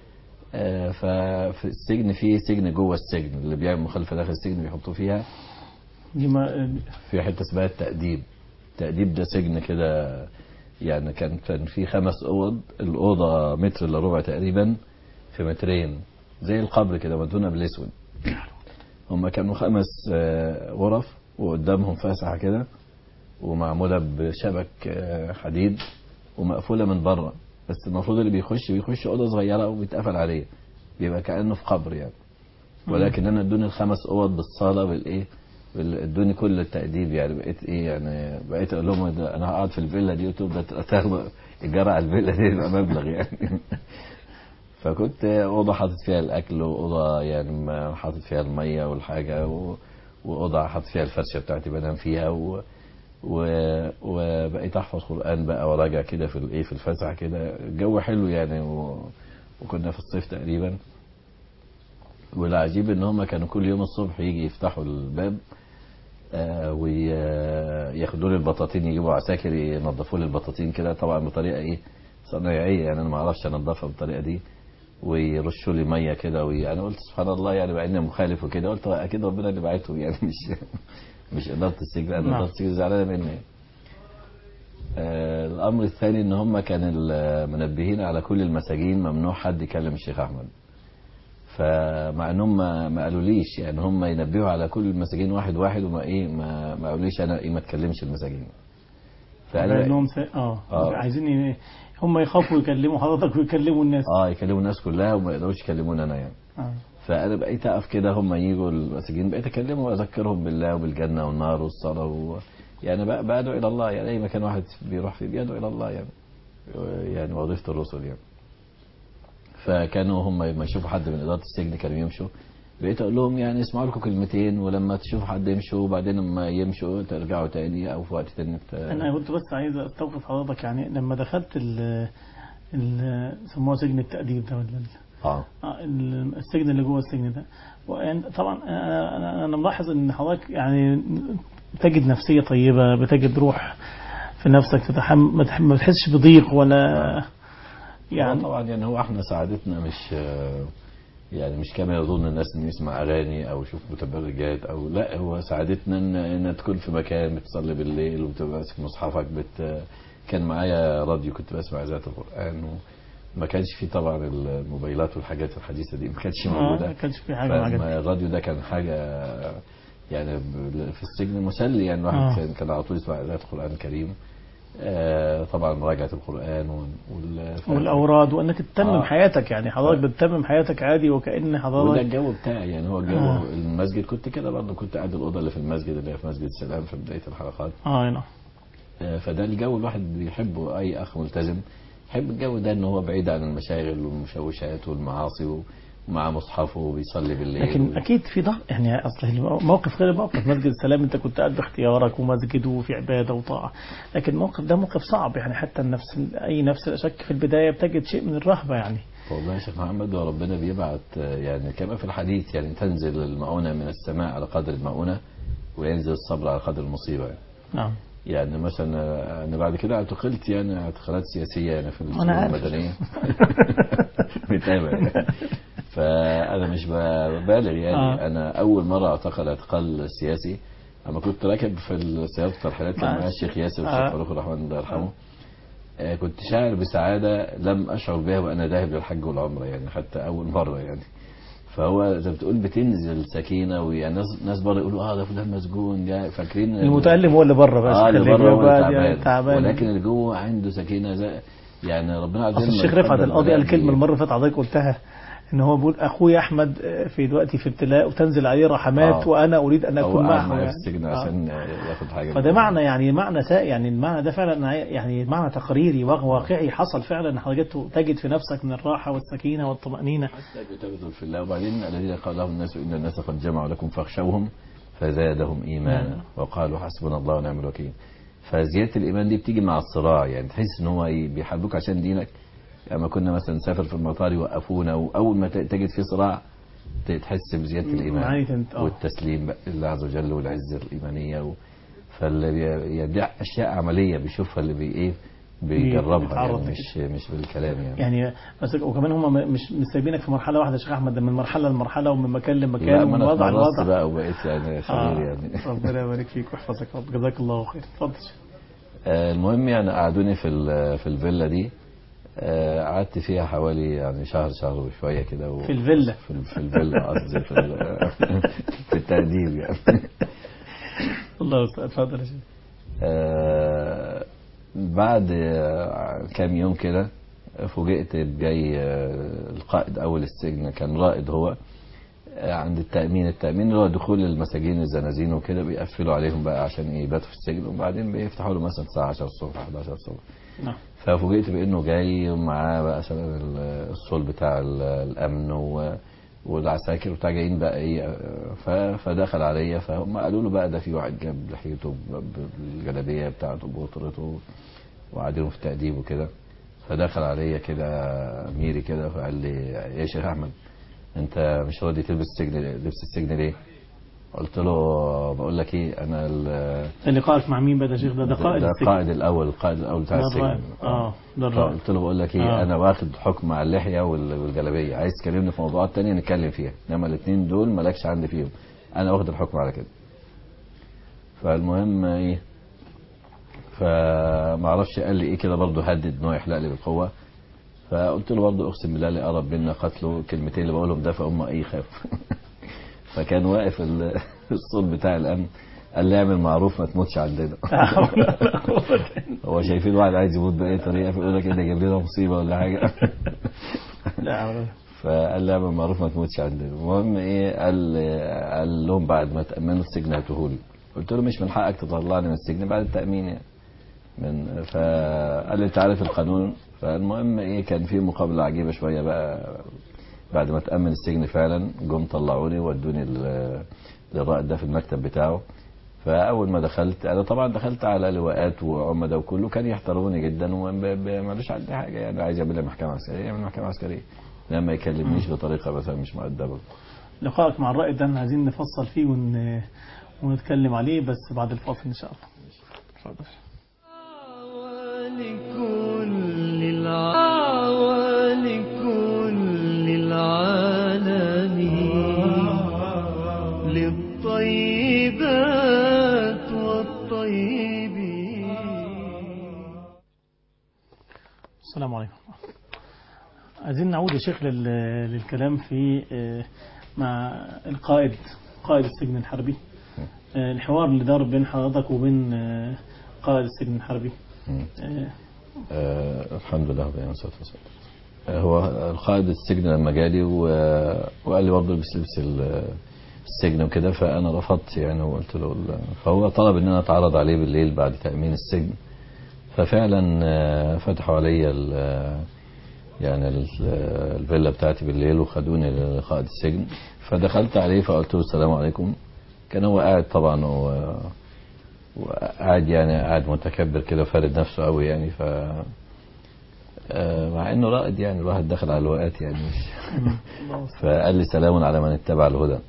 آه، ففي السجن في سجن جوه السجن اللي بيعمل مخالفه داخل السجن بيحطوه فيها دي ما في حته اسمها التأديب التأديب ده سجن كده يعني كان كان في خمس اوض الاوضه متر الا ربع تقريبا في مترين زي القبر كده مدهونه بالاسود هم كانوا خمس آه، غرف وقدامهم فسحه كده ومعموله بشبك آه، حديد ومقفوله من بره بس المفروض اللي بيخش بيخش اوضه صغيره وبيتقفل عليه بيبقى كانه في قبر يعني ولكن انا ادوني الخمس اوض بالصاله بالايه بال- ادوني كل التأديب يعني بقيت ايه يعني بقيت اقول لهم ده انا هقعد في الفيلا دي وتبدا تاخد ايجار على الفيلا دي يبقى مبلغ يعني فكنت اوضه حاطط فيها الاكل واوضه يعني ما حاطط فيها الميه والحاجه و... واوضه حاطط فيها الفرشه بتاعتي بنام فيها و... و... وبقيت احفظ قران بقى وراجع كده في الايه في الفسحه كده الجو حلو يعني و... وكنا في الصيف تقريبا والعجيب ان هم كانوا كل يوم الصبح يجي يفتحوا الباب آه وياخدوا لي البطاطين يجيبوا عساكر ينظفوا لي البطاطين كده طبعا بطريقه ايه صنايعيه يعني انا ما اعرفش انضفها بالطريقه دي ويرشوا لي ميه كده وي... انا قلت سبحان الله يعني بقى اني مخالف وكده قلت اكيد ربنا اللي بعته يعني مش مش اداره السجن انا نعم. اداره السجن زعلانه مني آه الامر الثاني ان هم كانوا منبهين على كل المساجين ممنوع حد يكلم الشيخ احمد فمع انهم ما, ما قالوليش يعني هم ينبهوا على كل المساجين واحد واحد وما ايه ما, ما قالوليش انا ايه ما تكلمش المساجين لانهم س... اه, آه. عايزين ي... هم يخافوا يكلموا حضرتك ويكلموا الناس اه يكلموا الناس كلها وما يقدروش يكلموني انا يعني آه. فانا بقيت اقف كده هم يجوا المساجين بقيت اكلمهم واذكرهم بالله وبالجنه والنار والصلاه و... يعني بقى بدعو الى الله يعني اي مكان واحد بيروح فيه بيدعو الى الله يعني يعني وظيفه الرسل يعني فكانوا هم لما يشوفوا حد من اداره السجن كانوا يمشوا بقيت اقول لهم يعني اسمعوا لكم كلمتين ولما تشوفوا حد يمشوا وبعدين لما يمشوا ترجعوا تاني او في وقت تاني ت- انا كنت بس عايز استوقف حضرتك يعني لما دخلت ال ال سموه سجن التأديب ده ولا ال- اه آه، ال- السجن اللي جوه السجن ده ويعني طبعا انا انا أنا ملاحظ ان حضرتك يعني بتجد نفسيه طيبه بتجد روح في نفسك تتحمل ما تح- ما بتحسش بضيق ولا يعني يعني طبعا يعني هو احنا سعادتنا مش آه، يعني مش كما يظن الناس ان يسمع اغاني او يشوف متبرجات او لا هو سعادتنا ان ان تكون في مكان بتصلي بالليل وبتبقى ماسك مصحفك بت كان معايا راديو كنت بسمع اذاعه القران وما كانش فيه طبعا الموبايلات والحاجات الحديثه دي ما كانتش آه، موجوده ما كانش في حاجه معجبة. فالراديو ده كان حاجه يعني ب- في السجن مسلي يعني الواحد آه. كان كان على طول يسمع اذاعه القران الكريم آه، طبعا مراجعه القران وال وال- والاوراد وانك تتمم آه. حياتك يعني حضرتك ف- بتتمم حياتك عادي وكأن وده حضرتك الجو بتاعي يعني هو الجو آه. آه. المسجد كنت كده برضه كنت قاعد الاوضه اللي في المسجد اللي هي في مسجد السلام في بدايه الحلقات اه نعم آه، فده الجو الواحد بيحبه اي اخ ملتزم يحب الجو ده ان هو بعيد عن المشاغل والمشوشات والمعاصي و- ومع مصحفه وبيصلي بالليل لكن و- اكيد في ضغط يعني اصل الموقف غير الموقف مسجد السلام انت كنت قاعد باختيارك ومسجد وفي عباده وطاعه لكن الموقف ده موقف صعب يعني حتى النفس اي نفس لا شك في البدايه بتجد شيء من الرهبه يعني والله يا شيخ محمد وربنا بيبعت آه، يعني كما في الحديث يعني تنزل المؤونة من السماء على قدر المؤونة وينزل الصبر على قدر المصيبة يعني. نعم يعني مثلا آه، انا بعد كده اعتقلت يعني اعتقالات سياسيه يعني في السجون عارف. المدنيه متابع يعني. فانا مش ببالغ يعني آه. انا اول مره اعتقل اعتقال سياسي اما كنت راكب في سياره الترحيلات كان مع معايا الشيخ ياسر والشيخ آه. فاروق الرحمن الله يرحمه آه، كنت شاعر بسعاده لم اشعر بها وانا ذاهب للحج والعمره يعني حتى اول مره يعني فهو زي ما بتقول بتنزل سكينه ويعني ناس ناس بره يقولوا اه ده فلان مسجون ده فاكرين المتألم هو اللي بره بس اه اللي خلي بره هو بالك اللي يعني تعبان. تعبان ولكن اللي جوه عنده سكينه زي يعني ربنا عز اصل وجل الشيخ ما رفعت يقدر القاضي قال البلاء كلمه بي- المره اللي فاتت حضرتك قلتها ان هو بيقول اخوي احمد في دلوقتي في ابتلاء وتنزل عليه رحمات آه. وانا اريد ان هو اكون قاعد معه معايا في يعني. السجن آه. عشان ياخد حاجه فده معنى يعني معنى سا يعني المعنى ده فعلا يعني معنى تقريري واقعي حصل فعلا ان حضرتك تجد في نفسك من الراحه والسكينه والطمانينه حتى بتبذل في الله وبعدين الذين قال لهم الناس ان الناس قد جمعوا لكم فاخشوهم فزادهم ايمانا نعم. وقالوا حسبنا الله ونعم الوكيل فزياده الايمان دي بتيجي مع الصراع يعني تحس ان هو إيه، بيحاربوك عشان دينك لما كنا مثلا نسافر في المطار يوقفونا واول ما ت- تجد في صراع ت- تحس بزياده الايمان معايا انت اه والتسليم بقى لله عز وجل والعزة الإيمانية و... فاللي بي... يعني دي أشياء عملية بيشوفها اللي بي إيه بيجربها بيتعرض يعني مش مش بالكلام يعني يعني بس وكمان هم مش مش سايبينك في مرحله واحده يا شيخ احمد ده من مرحله لمرحله ومن مكان لمكان لا ما ومن انا وضع اتمرست لوضع بقى وبقيت يعني خبير آه، يعني ربنا يبارك فيك ويحفظك يا رب جزاك الله خير اتفضل آه، المهم يعني قعدوني في ال- في الفيلا دي آه، قعدت فيها حوالي يعني شهر شهر وشويه كده و- في الفيلا في, ال- في الفيلا قصدي في, ال- في التأديب يعني الله يستر اتفضل يا شيخ آه، بعد آه، كام يوم كده فوجئت بجاي آه، القائد اول السجن كان رائد هو آه، عند التأمين التأمين اللي هو دخول المساجين الزنازين وكده بيقفلوا عليهم بقى عشان إيه يباتوا في السجن وبعدين بيفتحوا له مثلا الساعة 10 الصبح 11 الصبح نعم ففوجئت بانه جاي ومعاه بقى شباب ال- الصول بتاع ال- الامن و والعساكر وبتاع جايين بقى ايه ف- فدخل عليا فهم قالوا له بقى ده في واحد جاب لحيته ب- بالجلابيه بتاعته بوترته وقاعدين في التأديب وكده فدخل عليا كده ميري كده فقال لي يا شيخ احمد انت مش راضي تلبس السجن لبس السجن ليه؟ قلت له بقول لك ايه انا ال- ده لقائك مع مين بقى ده يا شيخ ده ده قائد ده السجن. القائد الاول القائد الاول بتاع ده السجن الرائد. اه ده الرائد فقلت له بقول لك ايه آه. انا واخد حكم على اللحيه وال- والجلابيه عايز تكلمني في موضوعات تانية نتكلم فيها انما الاثنين دول مالكش عندي فيهم انا واخد الحكم على كده فالمهم ايه فما اعرفش قال لي ايه كده برضه هدد ان هو يحلق لي بالقوه فقلت له برضه اقسم بالله اللي قرب منا قتله الكلمتين اللي بقولهم ده فهم اي خاف فكان واقف ال- الصوت بتاع الامن قال لي اعمل معروف ما تموتش عندنا هو شايفين واحد عايز يموت باي طريقه فيقول لك ايه ده جاب لنا مصيبه ولا حاجه لا فقال لي اعمل معروف ما تموتش عندنا المهم ايه قال قال لهم بعد ما تامنوا السجن هاتوهولي قلت له مش من حقك تطلعني من السجن بعد التامين يعني من فقال لي انت عارف القانون فالمهم ايه كان في مقابله عجيبه شويه بقى بعد ما تامن السجن فعلا جم طلعوني وودوني ال- للرائد ده في المكتب بتاعه فاول ما دخلت انا طبعا دخلت على لواءات وعمدة وكله كان يحترموني جدا ومالوش عندي حاجه يعني عايز يعمل لي محكمه عسكريه يعمل محكمه عسكريه لما ما يكلمنيش بطريقه مثلا مش مؤدبه لقائك مع الرائد ده احنا عايزين نفصل فيه ون... ونتكلم عليه بس بعد الفاصل ان شاء الله اتفضل ولكل الع- ولكل العالمين للطيبات والطيبين السلام عليكم عايزين نعود يا شيخ لل... للكلام في آه، مع القائد قائد السجن الحربي آه، الحوار اللي دار بين حضرتك وبين آه، قائد السجن الحربي مم. آه، آه الحمد لله رب العالمين والصلاه والسلام آه، هو القائد السجن لما جالي و- وقال لي برضه البس لبس ال- السجن وكده فانا رفضت يعني وقلت له ال- فهو طلب ان انا اتعرض عليه بالليل بعد تامين السجن ففعلا آه، فتحوا عليا ال- يعني ال- الفيلا بتاعتي بالليل وخدوني لقائد السجن فدخلت عليه فقلت له السلام عليكم كان هو قاعد طبعا و وقاعد يعني قاعد متكبر كده فارد نفسه قوي يعني ف آه، مع انه رائد يعني الواحد دخل على الوقات يعني مش فقال لي سلام على من اتبع الهدى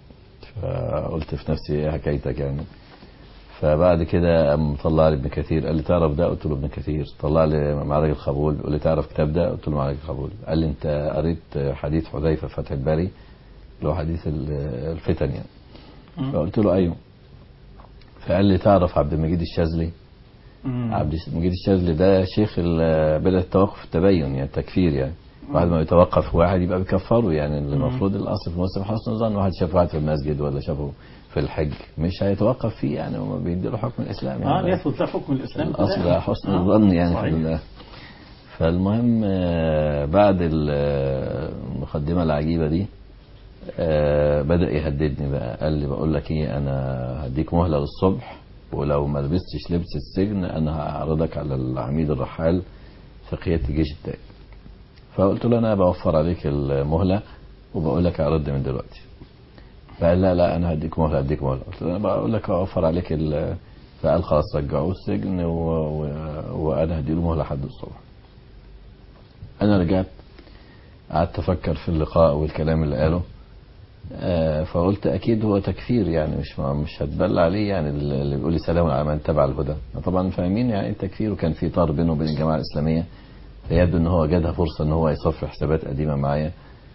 فقلت في نفسي ايه حكايتك يعني فبعد كده قام طلع لي ابن كثير قال لي تعرف ده قلت له ابن كثير طلع لي معرج القبول قال لي تعرف كتاب ده قلت له معرج القبول قال لي انت قريت حديث حذيفه في فتح الباري اللي هو حديث ال- الفتن يعني مم. فقلت له ايوه فقال لي تعرف عبد المجيد الشاذلي مم. عبد المجيد الشاذلي ده شيخ ال- بدأ التوقف في التبين يعني التكفير يعني بعد ما يتوقف واحد يبقى بيكفره يعني المفروض الاصل في المسلم حسن الظن واحد شاف واحد في المسجد ولا شافه في الحج مش هيتوقف فيه يعني هو بيديله حكم الاسلام اه يعني يثبت له حكم الاسلام الاصل كده. حسن آه، الظن يعني في صحيح. الله فالمهم آه، بعد ال- آه، المقدمه العجيبه دي آه، بدأ يهددني بقى قال لي بقول لك ايه انا هديك مهلة للصبح ولو ما لبستش لبس السجن انا هعرضك على العميد الرحال في قيادة الجيش التاني فقلت له انا بوفر عليك المهلة وبقول لك اعرض من دلوقتي فقال لا لا انا هديك مهلة هديك مهلة قلت له انا بقول لك اوفر عليك ال- فقال خلاص رجعوه السجن و... و... وانا هديله مهلة لحد الصبح انا رجعت قعدت افكر في اللقاء والكلام اللي قاله آه، فقلت اكيد هو تكفير يعني مش مش هتبلى عليه يعني اللي بيقول لي سلام على من تبع الهدى طبعا فاهمين يعني ايه تكفير وكان في طار بينه وبين الجماعه الاسلاميه فيبدو ان هو جادها فرصه ان هو يصفي حسابات قديمه معايا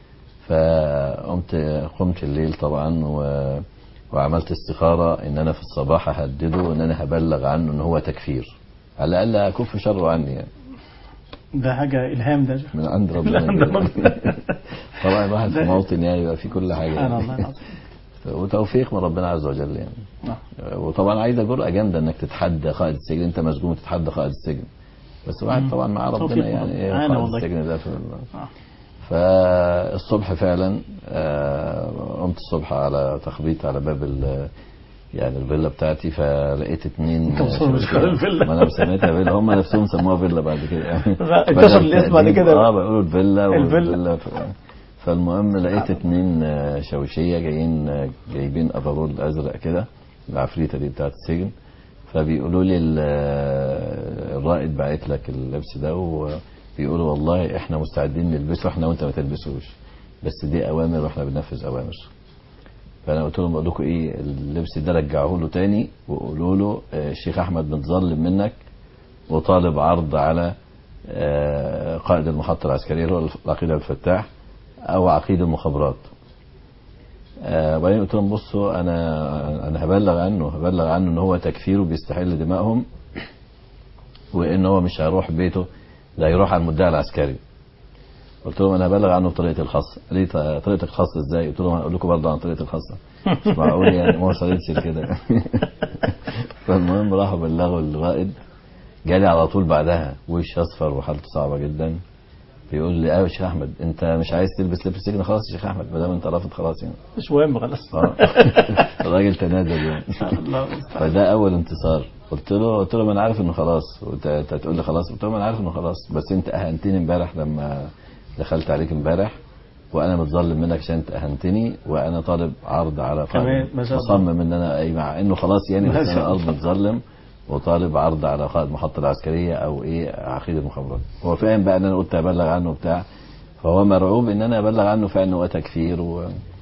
فقمت قمت الليل طبعا و وعملت استخاره ان انا في الصباح اهدده وان انا هبلغ عنه ان هو تكفير على الاقل اكف شره عني يعني ده حاجة إلهام ده من عند من عند ربنا ربنا. طبعا الواحد في موطن يعني يبقى في كل حاجه سبحان يعني. الله العظيم وتوفيق من ربنا عز وجل يعني نعم. وطبعا عايزه جرأة جامدة انك تتحدى قائد السجن انت مسجون تتحدى قائد السجن بس الواحد مم. طبعا مع توفيق ربنا من يعني ربنا. ايه أنا قائد والله. السجن ده في آه. فالصبح فعلا آه، قمت الصبح على تخبيط على باب ال يعني الفيلا بتاعتي فلقيت اتنين أنت مصمم مش شبكية. الفيلا. ما انا سميتها فيلا هم نفسهم سموها فيلا بعد كده يعني لا، بدل انتشر الاسم بعد التقديم، كده. اه بيقولوا الفيلا الفيلا. والفيلا ف- فالمهم لقيت اتنين آه، شوشية جايين آه، جايبين افرول ازرق كده العفريتة دي بتاعت السجن فبيقولوا لي ال- آه، الرائد باعت لك اللبس ده وبيقولوا والله احنا مستعدين نلبسه احنا وانت ما تلبسوش بس دي اوامر واحنا بننفذ اوامر فانا قلت لهم بقول لكم ايه اللبس ده رجعوه له تاني وقولوا له آه، الشيخ احمد متظلم منك وطالب عرض على آه، قائد المحطة العسكرية اللي هو العقيد عبد الفتاح أو عقيد المخابرات آه، وبعدين قلت لهم بصوا أنا أنا هبلغ عنه هبلغ عنه إن هو تكفير وبيستحل دمائهم وإن هو مش هيروح بيته ده هيروح على المدعي العسكري قلت لهم انا هبلغ عنه بطريقتي الخاصه ليه ط- طريقتك الخاصه ازاي قلت لهم هقول لكم برضه عن طريقتي الخاصه مش معقول يعني ما وصلتش لكده فالمهم راحوا بلغوا الرائد جالي على طول بعدها وش اصفر وحالته صعبه جدا بيقول لي ايوه يا شيخ احمد انت مش عايز تلبس لبس السجن خلاص يا شيخ احمد ما دام انت رافض خلاص يعني مش مهم خلاص آه. الراجل تنازل يعني الله المستعان. فده اول انتصار قلت له قلت له ما انا عارف انه خلاص وانت أنت هتقول لي خلاص قلت له ما انا عارف انه خلاص بس انت اهنتني امبارح لما دخلت عليك امبارح وانا متظلم منك عشان انت اهنتني وانا طالب عرض على كمان، قائد ما شاء الله. مصمم ان انا اي مع انه خلاص يعني ما بس شاء انا الله. ارض متظلم وطالب عرض على قائد المحطه العسكريه او ايه عقيد المخابرات هو فاهم بقى ان انا قلت ابلغ عنه بتاع فهو مرعوب ان انا ابلغ عنه فعلا هو تكفير و...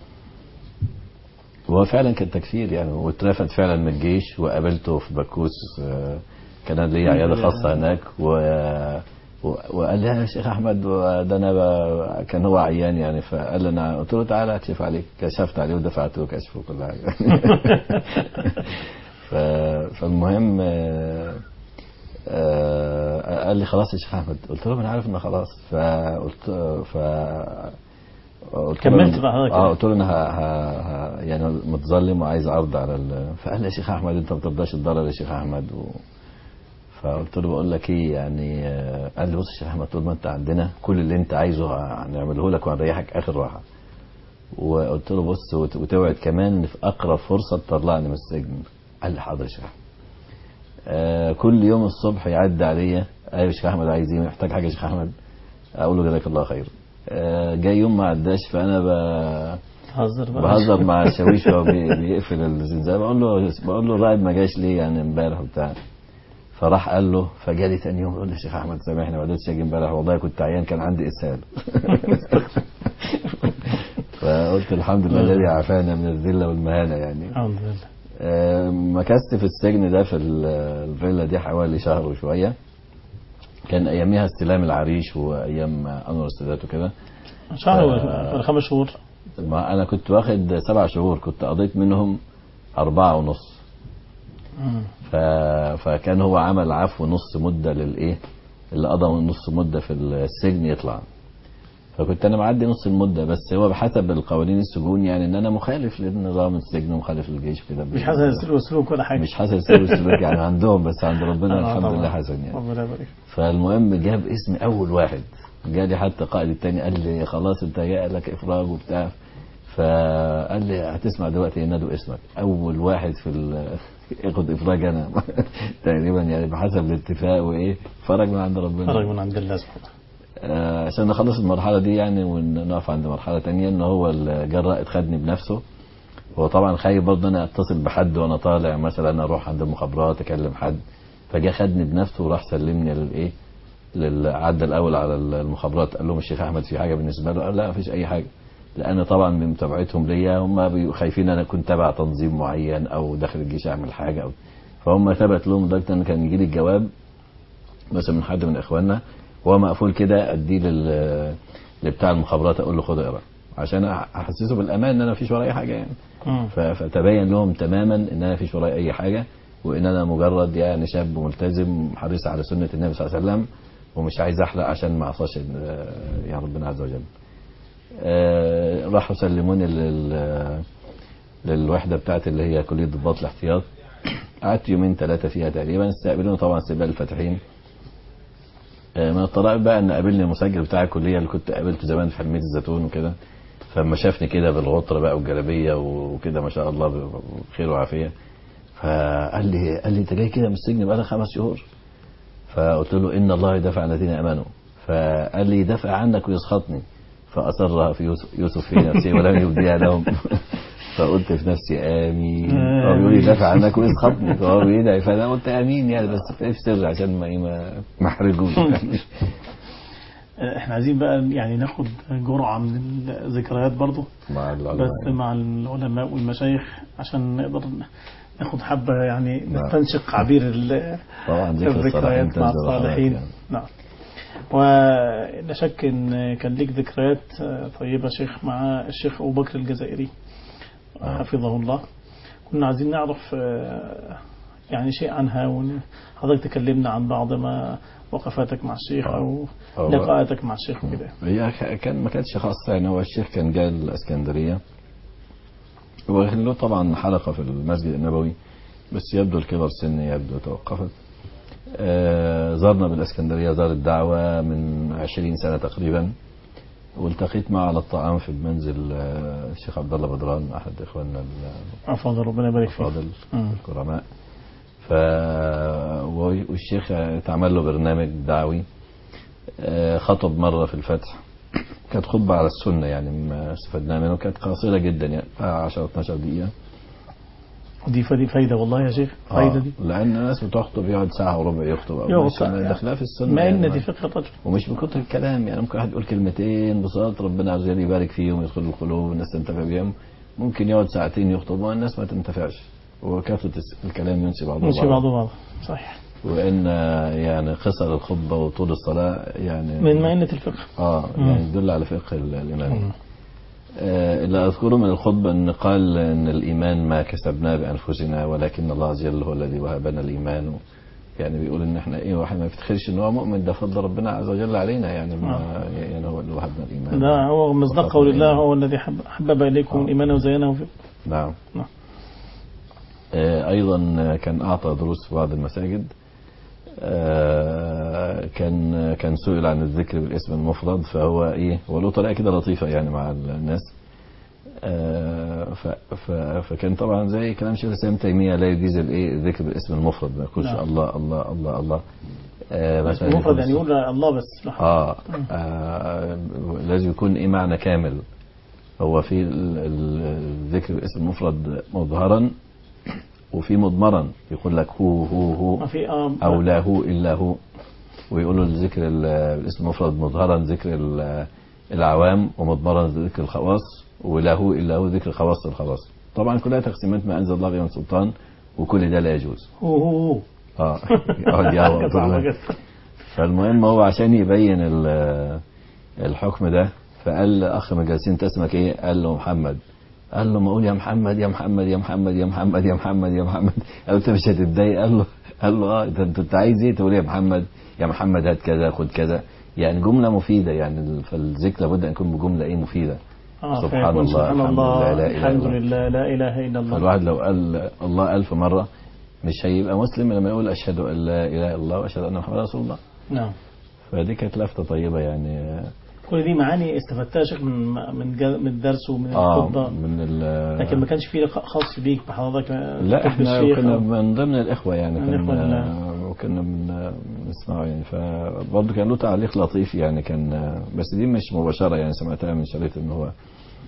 وهو فعلا كان تكفير يعني واترفد فعلا من الجيش وقابلته في بكوس آه، كان لي عياده خاصه هناك و... و... وقال لي يا شيخ احمد ده انا ب... كان هو عيان يعني فقال لي انا قلت له تعالى اكشف عليك كشفت عليه ودفعت له كشف وكل حاجه ف... فالمهم آه، آه، قال لي خلاص يا شيخ احمد قلت له انا عارف انه خلاص فقلت ف قلت له- كملت بقى حضرتك اه كده. قلت له انا ه... ه... ه... يعني متظلم وعايز عرض على ال... فقال لي يا شيخ احمد انت ما بترضاش الضرر يا شيخ احمد و... فقلت له بقول لك ايه يعني آه، قال لي بص يا شيخ احمد طول ما انت عندنا كل اللي انت عايزه هنعمله لك وهنريحك اخر راحه وقلت له بص وت- وتوعد كمان ان في اقرب فرصه تطلعني من السجن قال لي حاضر يا شيخ احمد آه كل يوم الصبح يعدي عليا ايوه يا شيخ احمد عايز ايه محتاج حاجه يا شيخ احمد اقول له جزاك الله خير آه جاي يوم ما عداش فانا ب... تهزر بقى بهزر مع الشاويش وهو بي- بيقفل الزنزانه بقول له بقول له الراعي ما جاش ليه يعني امبارح وبتاع فراح قال له فجالي تاني يوم يقول لي يا شيخ احمد سامحني ما قدرتش اجي امبارح والله كنت عيان كان عندي اسهال فقلت الحمد لله الذي عافانا من الذله والمهانه يعني الحمد لله آه، مكثت في السجن ده في ال- الفيلا دي حوالي شهر وشويه كان اياميها استلام العريش وايام انور السادات وكده شهر آه. ولا خمس شهور ما انا كنت واخد سبع شهور كنت قضيت منهم أربعة ونص مم. ف... فكان هو عمل عفو نص مدة للإيه اللي قضى نص مدة في السجن يطلع فكنت أنا معدي نص المدة بس هو بحسب القوانين السجون يعني إن أنا مخالف لنظام السجن ومخالف للجيش كده مش حسن السلوك والسلوك ولا حاجه مش حسن سلوك السلوك يعني عندهم بس عند ربنا آه، الحمد طبعاً. لله حسن يعني ربنا يبارك فالمهم جاب اسم اول واحد جالي حتى قائد التاني قال لي خلاص انت جاء لك افراج وبتاع فقال لي هتسمع دلوقتي ينادوا اسمك اول واحد في ال- ياخد افراج انا تقريبا يعني بحسب الاتفاق وايه فرج من عند ربنا فرج من عند الله سبحانه آه، عشان نخلص المرحله دي يعني ونقف عند مرحله تانية ان هو الجراء خدني بنفسه هو طبعا خايف برضه انا اتصل بحد وانا طالع مثلا اروح عند المخابرات اكلم حد فجاء خدني بنفسه وراح سلمني للايه لل- عدى الاول على المخابرات قال لهم الشيخ احمد في حاجه بالنسبه له قال لا مفيش اي حاجه لان طبعا بمتابعتهم ليا هم بيبقوا خايفين انا كنت تابع تنظيم معين او داخل الجيش اعمل حاجه أو فهم ثبت لهم لدرجه ان كان يجي لي الجواب مثلا من حد من اخواننا وهو مقفول كده اديه لل لبتاع المخابرات اقول له خد اقرا عشان احسسه بالامان ان انا مفيش ورايا حاجه يعني مم. ف- فتبين لهم تماما ان انا مفيش ورايا اي حاجه وان انا مجرد يعني شاب ملتزم حريص على سنه النبي صلى الله عليه وسلم ومش عايز احلق عشان ما اعصاش ال- يا ربنا عز وجل. آه، راحوا سلموني لل للوحده بتاعت اللي هي كليه ضباط الاحتياط قعدت يومين ثلاثه فيها تقريبا استقبلوني طبعا استقبال الفاتحين آه، من الطرائف بقى ان قابلني المسجل بتاع الكليه اللي كنت قابلته زمان في حلميه الزيتون وكده فلما شافني كده بالغطره بقى والجلابيه وكده ما شاء الله بخير وعافيه فقال لي قال لي انت جاي كده من السجن بقى خمس شهور فقلت له ان الله يدافع عن الذين امنوا فقال لي يدافع عنك ويسخطني فاصرها في يوسف, يوسف في نفسه ولم يبديها لهم فقلت في نفسي امين هو بيقول لي يدافع عنك ويسخطني فهو بيدعي فانا قلت امين يعني بس في سر عشان ما إيه ما ما احرجوش يعني. احنا عايزين بقى يعني ناخد جرعة من الذكريات برضو مع بس العلماء مع العلماء والمشايخ عشان نقدر ناخد حبة يعني نعم. نستنشق عبير ال- طبعا ذكر الصالحين الذكريات مع تنزل الرحمات الصالحين يعني. نعم ولا شك ان كان ليك ذكريات طيبة شيخ مع الشيخ ابو بكر الجزائري آه. حفظه الله كنا عايزين نعرف آه، يعني شيء عنها وحضرتك تكلمنا عن بعض ما وقفاتك مع الشيخ آه. او هو- لقاءاتك مع الشيخ وكده هي ك- كان ما كانتش خاصة يعني هو الشيخ كان جاي الاسكندرية وكان له طبعا حلقة في المسجد النبوي بس يبدو الكبر سن يبدو توقفت آه، زارنا بالاسكندرية زار الدعوة من عشرين سنة تقريبا والتقيت معه على الطعام في منزل آه، الشيخ عبد الله بدران احد اخواننا افضل ربنا يبارك فيك الافاضل مم. الكرماء ف والشيخ اتعمل له برنامج دعوي آه، خطب مرة في الفتح كانت خطبة على السنة يعني ما استفدنا منه كانت قصيرة جدا يعني 10 12 دقيقة ودي فدي فايدة والله يا شيخ فايدة دي آه، لأن الناس بتخطب يقعد ساعة وربع يخطب أو يقعد مش- ساعة. داخلها في السنة ما يعني ان دي فقه الرجل ومش بكتر الكلام يعني ممكن واحد يقول كلمتين بصلاة ربنا عز وجل يبارك فيهم يدخلوا القلوب الناس تنتفع بهم ممكن يقعد ساعتين يخطب والناس ما تنتفعش وكثرة الس- الكلام ينسي بعضه ماشي بعض. بعض بعض صحيح وان يعني قصر الخطبه وطول الصلاه يعني من مائنة الفقه اه مم. يعني يدل على فقه ال- الامام مم. آه اللي اذكره من الخطبه ان قال ان الايمان ما كسبناه بانفسنا ولكن الله عز وجل هو الذي وهبنا الايمان يعني بيقول ان احنا ايه واحد ما يفتخرش ان هو مؤمن ده فضل ربنا عز وجل علينا يعني ما يعني هو اللي وهبنا الايمان ده هو مصداق وفضل قول الله الإيمان. هو الذي حب- حبب إليكم آه. الإيمان وزينه في نعم نعم. آه، ايضا كان اعطى دروس في بعض المساجد آه، كان كان سئل عن الذكر بالاسم المفرد فهو ايه هو له طريقه كده لطيفه يعني مع الناس آه، ف- ف- فكان طبعا زي كلام شيخ الاسلام تيميه لا يجيز الايه الذكر بالاسم المفرد ما يقولش نعم. الله الله الله الله آه، بس مثلا المفرد يقول يعني يقول الله بس لا. آه, آه لازم يكون ايه معنى كامل هو في ال- ال- الذكر باسم المفرد مظهرا وفي مضمرا يقول لك هو هو هو ما في آه او لا هو الا هو ويقولوا الذكر ال- الاسم المفرد مظهرا ذكر ال- العوام ومضمرا ذكر الخواص ولا هو الا هو ذكر خواص الخواص طبعا كلها تقسيمات ما انزل الله بها من سلطان وكل ده لا يجوز هو هو هو اه يقعد يعوض حاجة صعبة الله. جدا. فالمهم هو عشان يبين ال- الحكم ده فقال اخ من الجالسين انت اسمك ايه؟ قال له محمد قال له ما اقول يا محمد يا محمد يا محمد يا محمد يا محمد يا محمد قال له انت مش هتتضايق قال له قال له اه انت انت أنت عايز ايه تقول يا محمد يا محمد هات كذا خد كذا يعني جمله مفيده يعني ال- فالذكر لابد ان يكون بجمله ايه مفيده آه سبحان فيكون الله، سبحان الحمد الله لله، لا إله الحمد إلا الله. لله لا إله إلا الله فالواحد لو قال الله ألف مرة مش هيبقى مسلم لما يقول أشهد أن لا إله إلا الله وأشهد أن محمدا رسول الله نعم فدي كانت لفتة طيبة يعني كل دي معاني استفدتها يا شيخ من من جا- من الدرس ومن اه الخطبة من ال لكن ما كانش في لقاء خاص بيك بحضرتك لا كتب احنا الشيخ كنا أو- من ضمن الاخوه يعني من الإخوة كنا وكنا بن- بنسمعه يعني فبرضه كان له تعليق لطيف يعني كان بس دي مش مباشره يعني سمعتها من شريط ان هو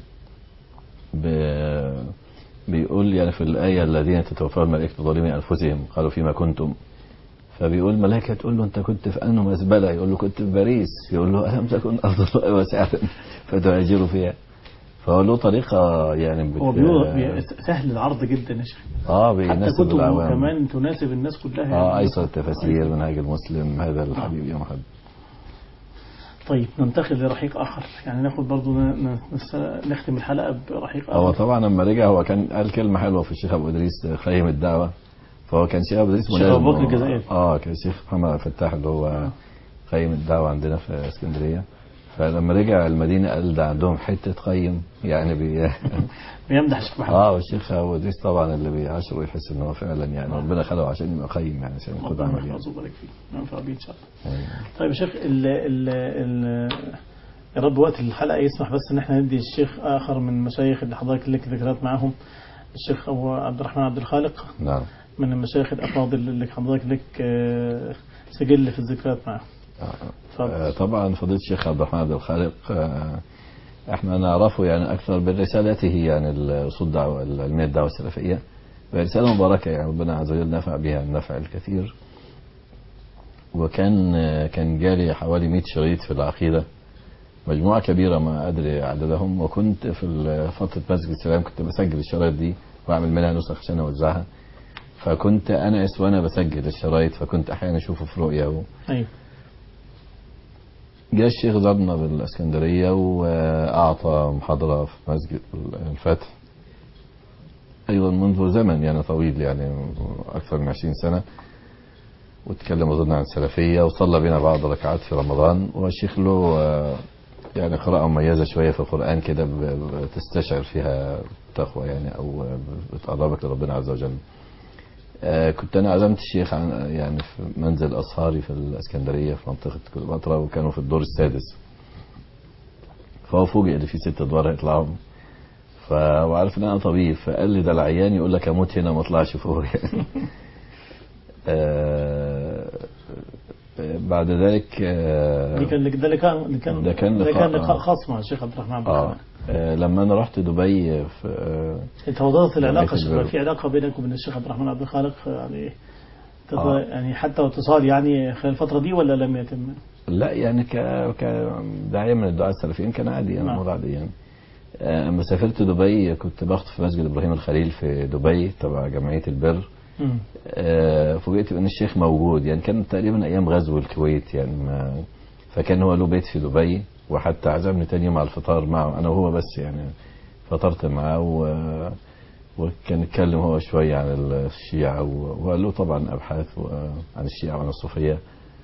ب- بيقول يعني في الايه الذين تتوفاهم الملائكه ظالمي انفسهم قالوا فيما كنتم فبيقول الملائكه تقول له انت كنت في انه مزبله يقول له كنت في باريس يقول له الم تكن ارض الله واسعه فتهاجروا فيها فهو له طريقة يعني بت... هو بيقول بي- سهل العرض جدا يا شيخ اه حتى بيناسب كتبه العوام كمان تناسب الناس كلها اه يعني. ايسر التفاسير منهاج المسلم هذا الحبيب يا محمد طيب ننتقل لرحيق آخر يعني ناخد برضو ن- ن- نس- نختم الحلقة برحيق هو آخر طبعا لما رجع هو كان قال كلمة حلوة في الشيخ ابو ادريس خيم الدعوة فهو كان شيخ ابو ادريس الشيخ ملازم أبو بكر هو- الجزائري. اه كان الشيخ محمد عبد الفتاح اللي هو خيم الدعوة عندنا في اسكندرية فلما رجع المدينة قال ده عندهم حتة قيم يعني بي بيمدح الشيخ محمد اه والشيخ ابو ادريس طبعا اللي بيعاشره يحس ان هو فعلا يعني ربنا خلقه عشان يبقى قيم يعني عشان يقود ربنا عمليات يحفظه ويبارك فيه ننفع بيه إن شاء الله أيوة. طيب يا شيخ ال ال ال يا رب وقت الحلقة يسمح بس ان احنا ندي الشيخ آخر من المشايخ اللي حضرتك لك ذكريات معاهم الشيخ أبو عبد الرحمن عبد الخالق نعم من المشايخ الأفاضل اللي حضرتك لك آه، سجل في الذكريات معاهم آه، اتفضل طبعا فضيلة الشيخ عبد الرحمن عبد الخالق آه، احنا نعرفه يعني اكثر برسالته يعني الاصول الدعوه العلميه الدعوه السلفيه رساله مباركه يعني ربنا عز وجل نفع بها النفع الكثير وكان آه، كان جالي حوالي 100 شريط في العقيده مجموعه كبيره ما ادري عددهم وكنت في ال- فتره مسجد السلام كنت بسجل الشرايط دي واعمل منها نسخ عشان اوزعها فكنت انعس وانا بسجل الشرايط فكنت احيانا اشوفه في رؤيا و... أيوه جاء الشيخ زارنا بالاسكندريه واعطى محاضره في مسجد الفتح ايضا منذ زمن يعني طويل يعني اكثر من 20 سنه وتكلم اظن عن السلفيه وصلى بنا بعض ركعات في رمضان والشيخ له آه، يعني قراءه مميزه شويه في القران كده ب- بتستشعر فيها تقوى يعني او بتقربك لربنا عز وجل آه، كنت انا عزمت الشيخ عن يعني في منزل اصهاري في الاسكندريه في منطقه كليوباترا وكانوا في الدور السادس فهو فوجئ ان في ست ادوار هيطلعوا ف وعارف ان انا طبيب فقال لي ده العيان يقول لك اموت هنا ما اطلعش فوق يعني آه، آه، بعد ذلك آه، دي كان ده اللي كان اللي كان ده كان ده لقاء، كان لقاء آه. خاص مع الشيخ عبد الرحمن عبد اه الخالق آه، لما انا رحت دبي في آه، توضحت العلاقة جمعية شوف البر. في علاقة بينك وبين الشيخ عبد الرحمن عبد الخالق يعني تط- آه. يعني حتى اتصال يعني خلال الفترة دي ولا لم يتم؟ لا يعني ك كداعية من الدعاة السلفيين كان عادي يعني نعم. امور عادية يعني آه، اما سافرت دبي كنت بخطب في مسجد ابراهيم الخليل في دبي تبع جمعية البر مم. آه، فوجئت بان الشيخ موجود يعني كان تقريبا ايام غزو الكويت يعني ما فكان هو له بيت في دبي وحتى عزمني تاني يوم على الفطار معه انا وهو بس يعني فطرت معاه و... وكان اتكلم هو شوية عن الشيعة و- وقال له طبعا أبحاث و- عن الشيعة وعن الصوفية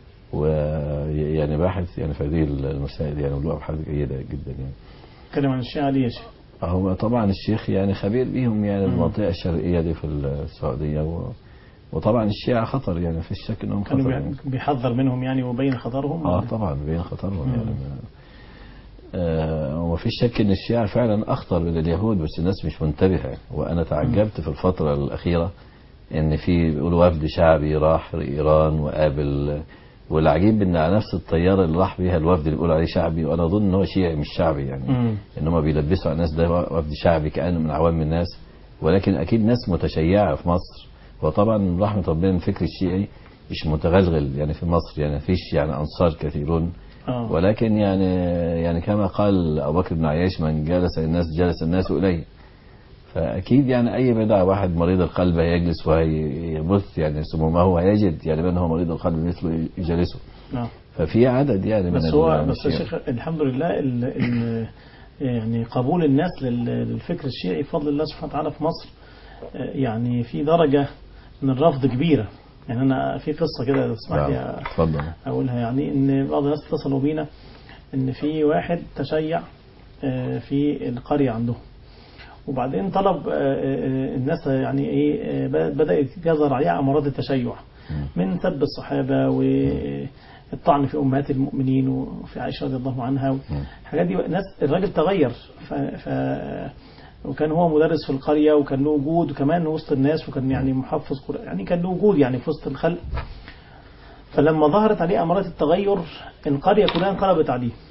ويعني باحث يعني في هذه المسائل يعني وله أبحاث جيدة جدا يعني اتكلم عن الشيعة ليه يا شيخ؟ هو طبعا الشيخ يعني خبير بيهم يعني مم. المنطقة الشرقية دي في السعودية و... وطبعا الشيعة خطر يعني في الشك انهم كانوا خطر بي- يعني. بيحذر منهم يعني وبين خطرهم اه ولا؟ طبعا بين خطرهم مم. يعني ما- آه وما فيش شك ان الشيعة فعلا اخطر من اليهود بس الناس مش منتبهة وانا تعجبت في الفترة الاخيرة ان في بيقولوا وفد شعبي راح ايران وقابل والعجيب ان على نفس الطيارة اللي راح بيها الوفد اللي بيقولوا عليه شعبي وانا اظن ان هو شيعي مش شعبي يعني مم. ان هم بيلبسوا على الناس ده وفد شعبي كانه من عوام الناس ولكن اكيد ناس متشيعه في مصر وطبعا من رحمه ربنا الفكر الشيعي مش متغلغل يعني في مصر يعني فيش يعني انصار كثيرون اه ولكن يعني يعني كما قال ابو بكر بن عياش من جلس الناس جلس الناس اليه فاكيد يعني اي بدعه واحد مريض القلب هيجلس وهيبث يعني سمومه هيجد يعني من هو مريض القلب مثله يجلسه نعم ففي عدد يعني من بس هو ال- بس يا الشيعة. شيخ الحمد لله ال ال يعني قبول الناس لل- للفكر الشيعي بفضل الله سبحانه وتعالى في مصر آه، يعني في درجة من الرفض كبيرة يعني أنا في قصة كده لو تسمح نعم. لي اتفضل أقولها يعني إن بعض الناس اتصلوا بينا إن في واحد تشيع آه، في القرية عندهم وبعدين طلب آه، آه، الناس يعني إيه آه، بدأ يتجذر عليه أمراض التشيع من سب الصحابة والطعن في أمهات المؤمنين وفي عائشة رضي الله عنها الحاجات دي ناس الراجل تغير ف... ف... وكان هو مدرس في القرية وكان له وجود وكمان وسط الناس وكان يعني محفظ قرآن يعني كان له وجود يعني في وسط الخلق فلما ظهرت عليه أمارات التغير القرية كلها انقلبت عليه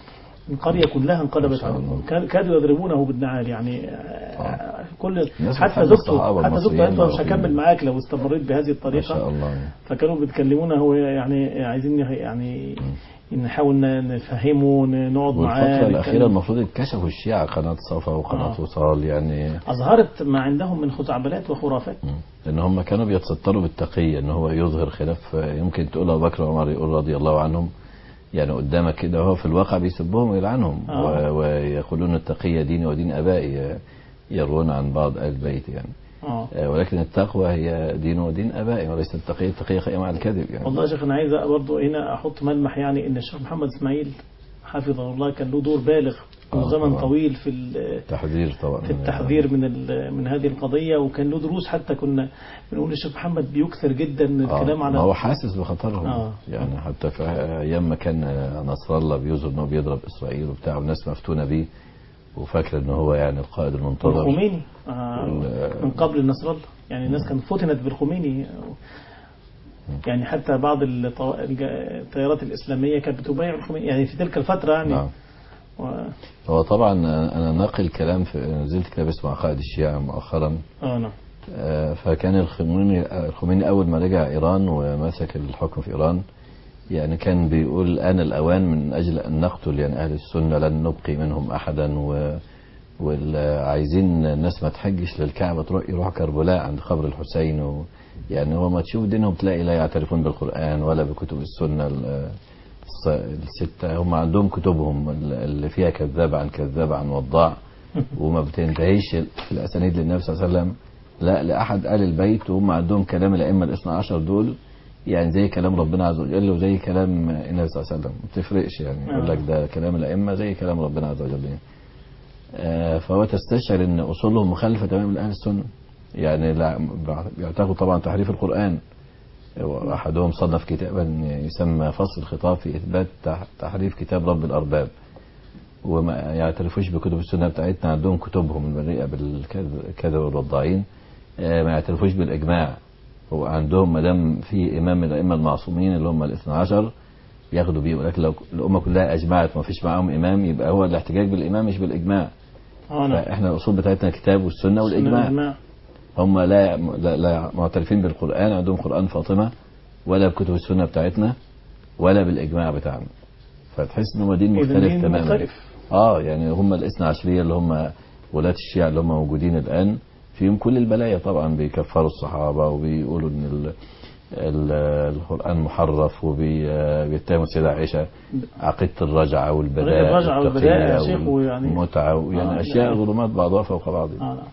القرية كلها انقلبت ما شاء عليه الله. كاد- كادوا يضربونه بالنعال يعني آه، كل الناس حتى بتحب زوجته الصحابة حتى زوجته المصريين قالت له مش معروفين. هكمل معاك لو استمريت بهذه ما شاء الطريقة الله فكانوا بيتكلمونا هو يعني عايزين يعني نحاول ن- نفهمه ن- نقعد معاه والفترة الأخيرة نتكلم. المفروض انكشفوا الشيعة قناة صفا وقناة آه. وصال يعني أظهرت ما عندهم من خزعبلات وخرافات مم. لأن هم كانوا بيتستروا بالتقية إن هو يظهر خلاف يمكن تقول أبو بكر وعمر يقول رضي الله عنهم يعني قدامك كده وهو في الواقع بيسبهم ويلعنهم آه. و- ويقولون التقية ديني ودين آبائي يروون عن بعض آل البيت يعني اه آه، ولكن التقوى هي دين ودين آبائي وليس التقية التقية قائمة على الكذب يعني والله يا شيخ أنا عايز برضه هنا أحط ملمح يعني إن الشيخ محمد إسماعيل حفظه الله كان له دور بالغ آه، وزمن طبعا. طويل في ال- تحذير طبعا في التحذير من ال- من هذه القضية وكان له دروس حتى كنا بنقول الشيخ محمد بيكثر جدا آه، الكلام على ما هو حاسس بخطرهم آه. يعني حتى في ايام ما كان نصر الله بيظهر انه بيضرب اسرائيل وبتاع والناس مفتونه بيه وفاكر ان هو يعني القائد المنتظر والخميني آه، وال- من قبل نصر الله يعني الناس كانت فتنت بالخميني يعني حتى بعض الطو- الج- التيارات الإسلامية كانت بتبايع الخميني يعني في تلك الفترة يعني نعم و... هو طبعا انا ناقل كلام في نزلت كتاب اسمه عقائد الشيعة مؤخرا اه نعم آه، فكان الخميني الخميني اول ما رجع ايران ومسك الحكم في ايران يعني كان بيقول الان الاوان من اجل ان نقتل يعني اهل السنه لن نبقي منهم احدا و وعايزين الناس ما تحجش للكعبه تروح يروحوا كربلاء عند قبر الحسين و يعني هو ما تشوف دينهم تلاقي لا يعترفون بالقران ولا بكتب السنه ال- الص- السته هم عندهم كتبهم اللي فيها كذاب عن كذاب عن وضاع وما بتنتهيش الاسانيد للنبي صلى الله عليه وسلم لا لاحد ال البيت وهم عندهم كلام الائمه الاثنى عشر دول يعني زي كلام ربنا عز وجل وزي كلام النبي صلى الله عليه وسلم ما بتفرقش يعني يقول لك ده كلام الائمه زي كلام ربنا عز وجل يعني. آه، فهو تستشعر ان اصولهم مخالفه تماما لاهل السنه يعني لا بيعتقدوا طبعا تحريف القران واحدهم صنف كتابا يسمى فصل الخطاب في اثبات تح- تحريف كتاب رب الارباب وما يعترفوش بكتب السنه بتاعتنا عندهم كتبهم المليئه بالكذب والوضاعين آه، ما يعترفوش بالاجماع هو عندهم ما دام في امام من الائمه المعصومين اللي هم الاثنى عشر ياخدوا بيه ولكن لو الامه كلها اجمعت وما فيش معاهم امام يبقى هو الاحتجاج بالامام مش بالاجماع اه نعم فاحنا الاصول بتاعتنا الكتاب والسنه والاجماع الإجماع. هم لا لا, لا معترفين بالقرآن عندهم قرآن فاطمة ولا بكتب السنة بتاعتنا ولا بالإجماع بتاعنا فتحس إن هم دين إذا مختلف دين تماما مختلف اه يعني هم الاثنى عشرية اللي هم ولاة الشيعة اللي هم موجودين الآن فيهم كل البلايا طبعا بيكفروا الصحابة وبيقولوا إن ال ال- القرآن محرف وبيتهموا السيدة عائشة عقيدة الرجعة والبداء الرجعة والبداء يا والتقية شيخ ويعني- والمتعة ويعني آه، أشياء يعني- ظلمات بعضها فوق بعض اه نعم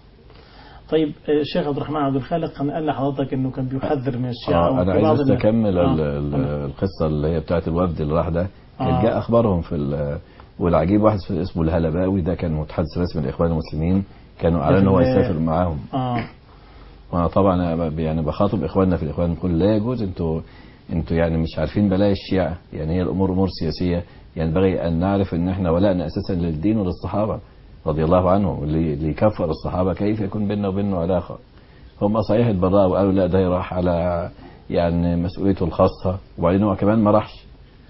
طيب آه، الشيخ عبد الرحمن عبد الخالق كان قال لحضرتك انه كان بيحذر من الشيعة آه انا وفي بعض عايز بس الناس- اكمل آه. ال- ال- آه. القصه اللي هي بتاعت الوفد اللي راح ده كان آه. جاء اخبارهم في ال- والعجيب واحد اسمه الهلباوي ده كان متحدث رسمي للاخوان المسلمين كانوا اعلنوا ان هو لكن- يسافر معاهم اه وانا طبعا أنا ب- يعني بخاطب اخواننا في الاخوان بقول لا يجوز انتوا انتوا يعني مش عارفين بلايا الشيعه يعني هي الامور امور سياسيه ينبغي ان نعرف ان احنا ولائنا اساسا للدين وللصحابه رضي الله عنهم واللي اللي يكفر الصحابه كيف يكون بيننا وبينه علاقه هم صحيح اتبرأوا وقالوا لا ده راح على يعني مسؤوليته الخاصه وبعدين هو كمان ما راحش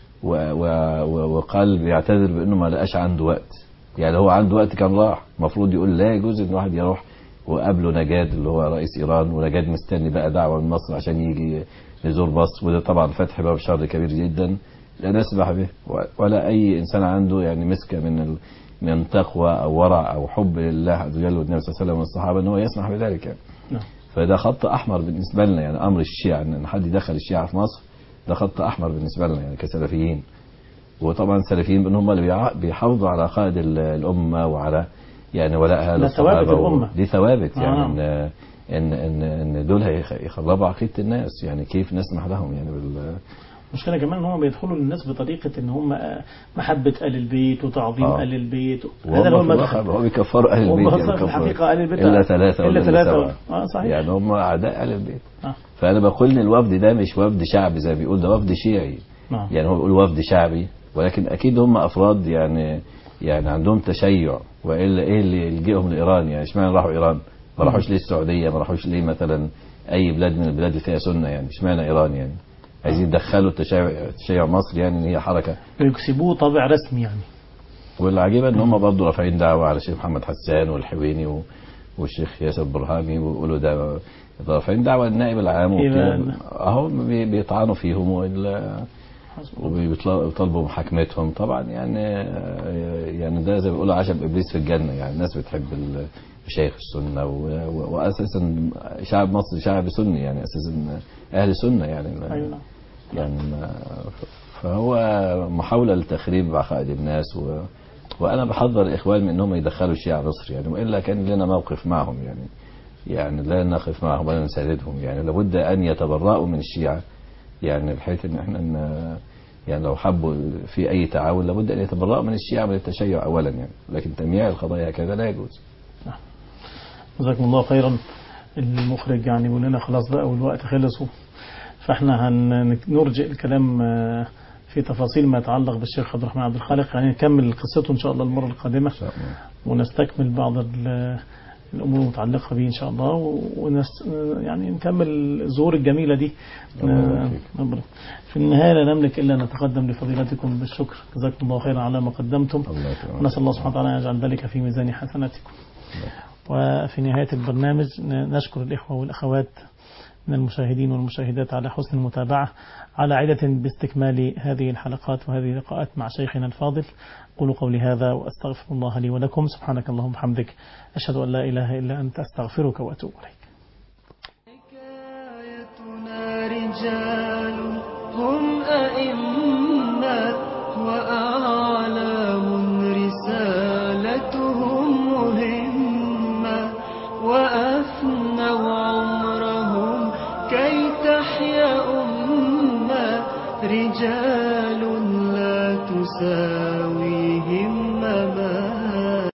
و- و- و- وقال بيعتذر بانه ما لقاش عنده وقت يعني هو عنده وقت كان راح المفروض يقول لا يجوز ان واحد يروح وقابله نجاد اللي هو رئيس ايران ونجاد مستني بقى دعوه من مصر عشان يجي يزور مصر وده طبعا فتح باب شر كبير جدا لا نسمح به و- ولا اي انسان عنده يعني مسكه من ال... من تقوى او ورع او حب لله عز وجل والنبي صلى الله عليه وسلم والصحابه ان هو يسمح بذلك يعني. نعم فده خط احمر بالنسبه لنا يعني امر الشيعه ان حد يدخل الشيعه في مصر ده خط احمر بالنسبه لنا يعني كسلفيين وطبعا السلفيين بان هم اللي بيع- بيحافظوا على عقائد ال- الامه وعلى يعني ولائها ده للصحابه ثوابت و- الأمة. دي ثوابت آه. يعني ان ان ان, إن دول هيخ- يخربوا عقيده الناس يعني كيف نسمح لهم يعني بال المشكلة كمان ان هم بيدخلوا للناس بطريقة ان هم آه، محبة آل البيت وتعظيم آه. آل البيت وهم هذا هو في الواقع المدخل هو بيكفروا اهل هم البيت أصلاً في كفروا الحقيقة آل البيت الا ثلاثه إلا ولا ثلاثة سبعه اه صحيح يعني هم اعداء اهل البيت آه. فانا بقول ان الوفد ده مش وفد شعبي زي ما بيقول ده وفد شيعي نعم يعني هو بيقول وفد شعبي ولكن اكيد هم افراد يعني يعني عندهم تشيع والا ايه اللي يلجئهم لايران يعني اشمعنى راحوا ايران؟ ما راحوش ليه السعوديه؟ ما راحوش ليه مثلا اي بلاد من البلاد اللي فيها سنه يعني اشمعنى ايران يعني؟ عايزين يدخلوا التشيع تشيع مصر يعني ان هي حركه يكسبوه طابع رسمي يعني والعجيبه ان هم برضه رافعين دعوه على الشيخ محمد حسان والحويني و- والشيخ ياسر برهامي ويقولوا ده ده رافعين دعوه النائب العام إيه بقى وكده. اهو بي- بيطعنوا فيهم وال- وبيطالبوا بمحاكمتهم طبعا يعني يعني ده زي ما بيقولوا عشم ابليس في الجنه يعني الناس بتحب ال- مشايخ السنه و- و- واساسا شعب مصر شعب سني يعني اساسا اهل سنه يعني أيوة نعم. يعني ما- فهو محاوله لتخريب عقائد الناس و وانا بحذر الاخوان من انهم يدخلوا الشيعة مصر يعني والا كان لنا موقف معهم يعني يعني لا نقف معهم ولا نساندهم يعني لابد ان يتبرأوا من الشيعة يعني بحيث ان احنا ن- يعني لو حبوا في اي تعاون لابد ان يتبرأوا من الشيعة من التشيع اولا يعني لكن تمييع القضايا هكذا لا يجوز جزاكم الله خيرا المخرج يعني بيقول لنا خلاص بقى والوقت خلص فاحنا هنرجئ الكلام آه، في تفاصيل ما يتعلق بالشيخ عبد الرحمن عبد الخالق يعني نكمل قصته ان شاء الله المره القادمه ان شاء الله ونستكمل بعض ال- الامور المتعلقه به ان شاء الله ونس يعني نكمل الظهور الجميله دي الله آه، يبارك ربنا. في النهايه لا نملك الا ان نتقدم لفضيلتكم بالشكر جزاكم الله خيرا على ما قدمتم الله يكرمك. ونسال الله سبحانه وتعالى ان يجعل ذلك في ميزان حسناتكم وفي نهاية البرنامج نشكر الإخوة والأخوات من المشاهدين والمشاهدات على حسن المتابعة على عدة باستكمال هذه الحلقات وهذه اللقاءات مع شيخنا الفاضل قولوا قولي هذا وأستغفر الله لي ولكم سبحانك اللهم وبحمدك أشهد أن لا إله إلا أنت أستغفرك وأتوب إليك حكايتنا رجال هم أئمة وأعلام رسالتهم مهمة وأفنوا عمرهم كي تحيا أمة رجال لا تساوي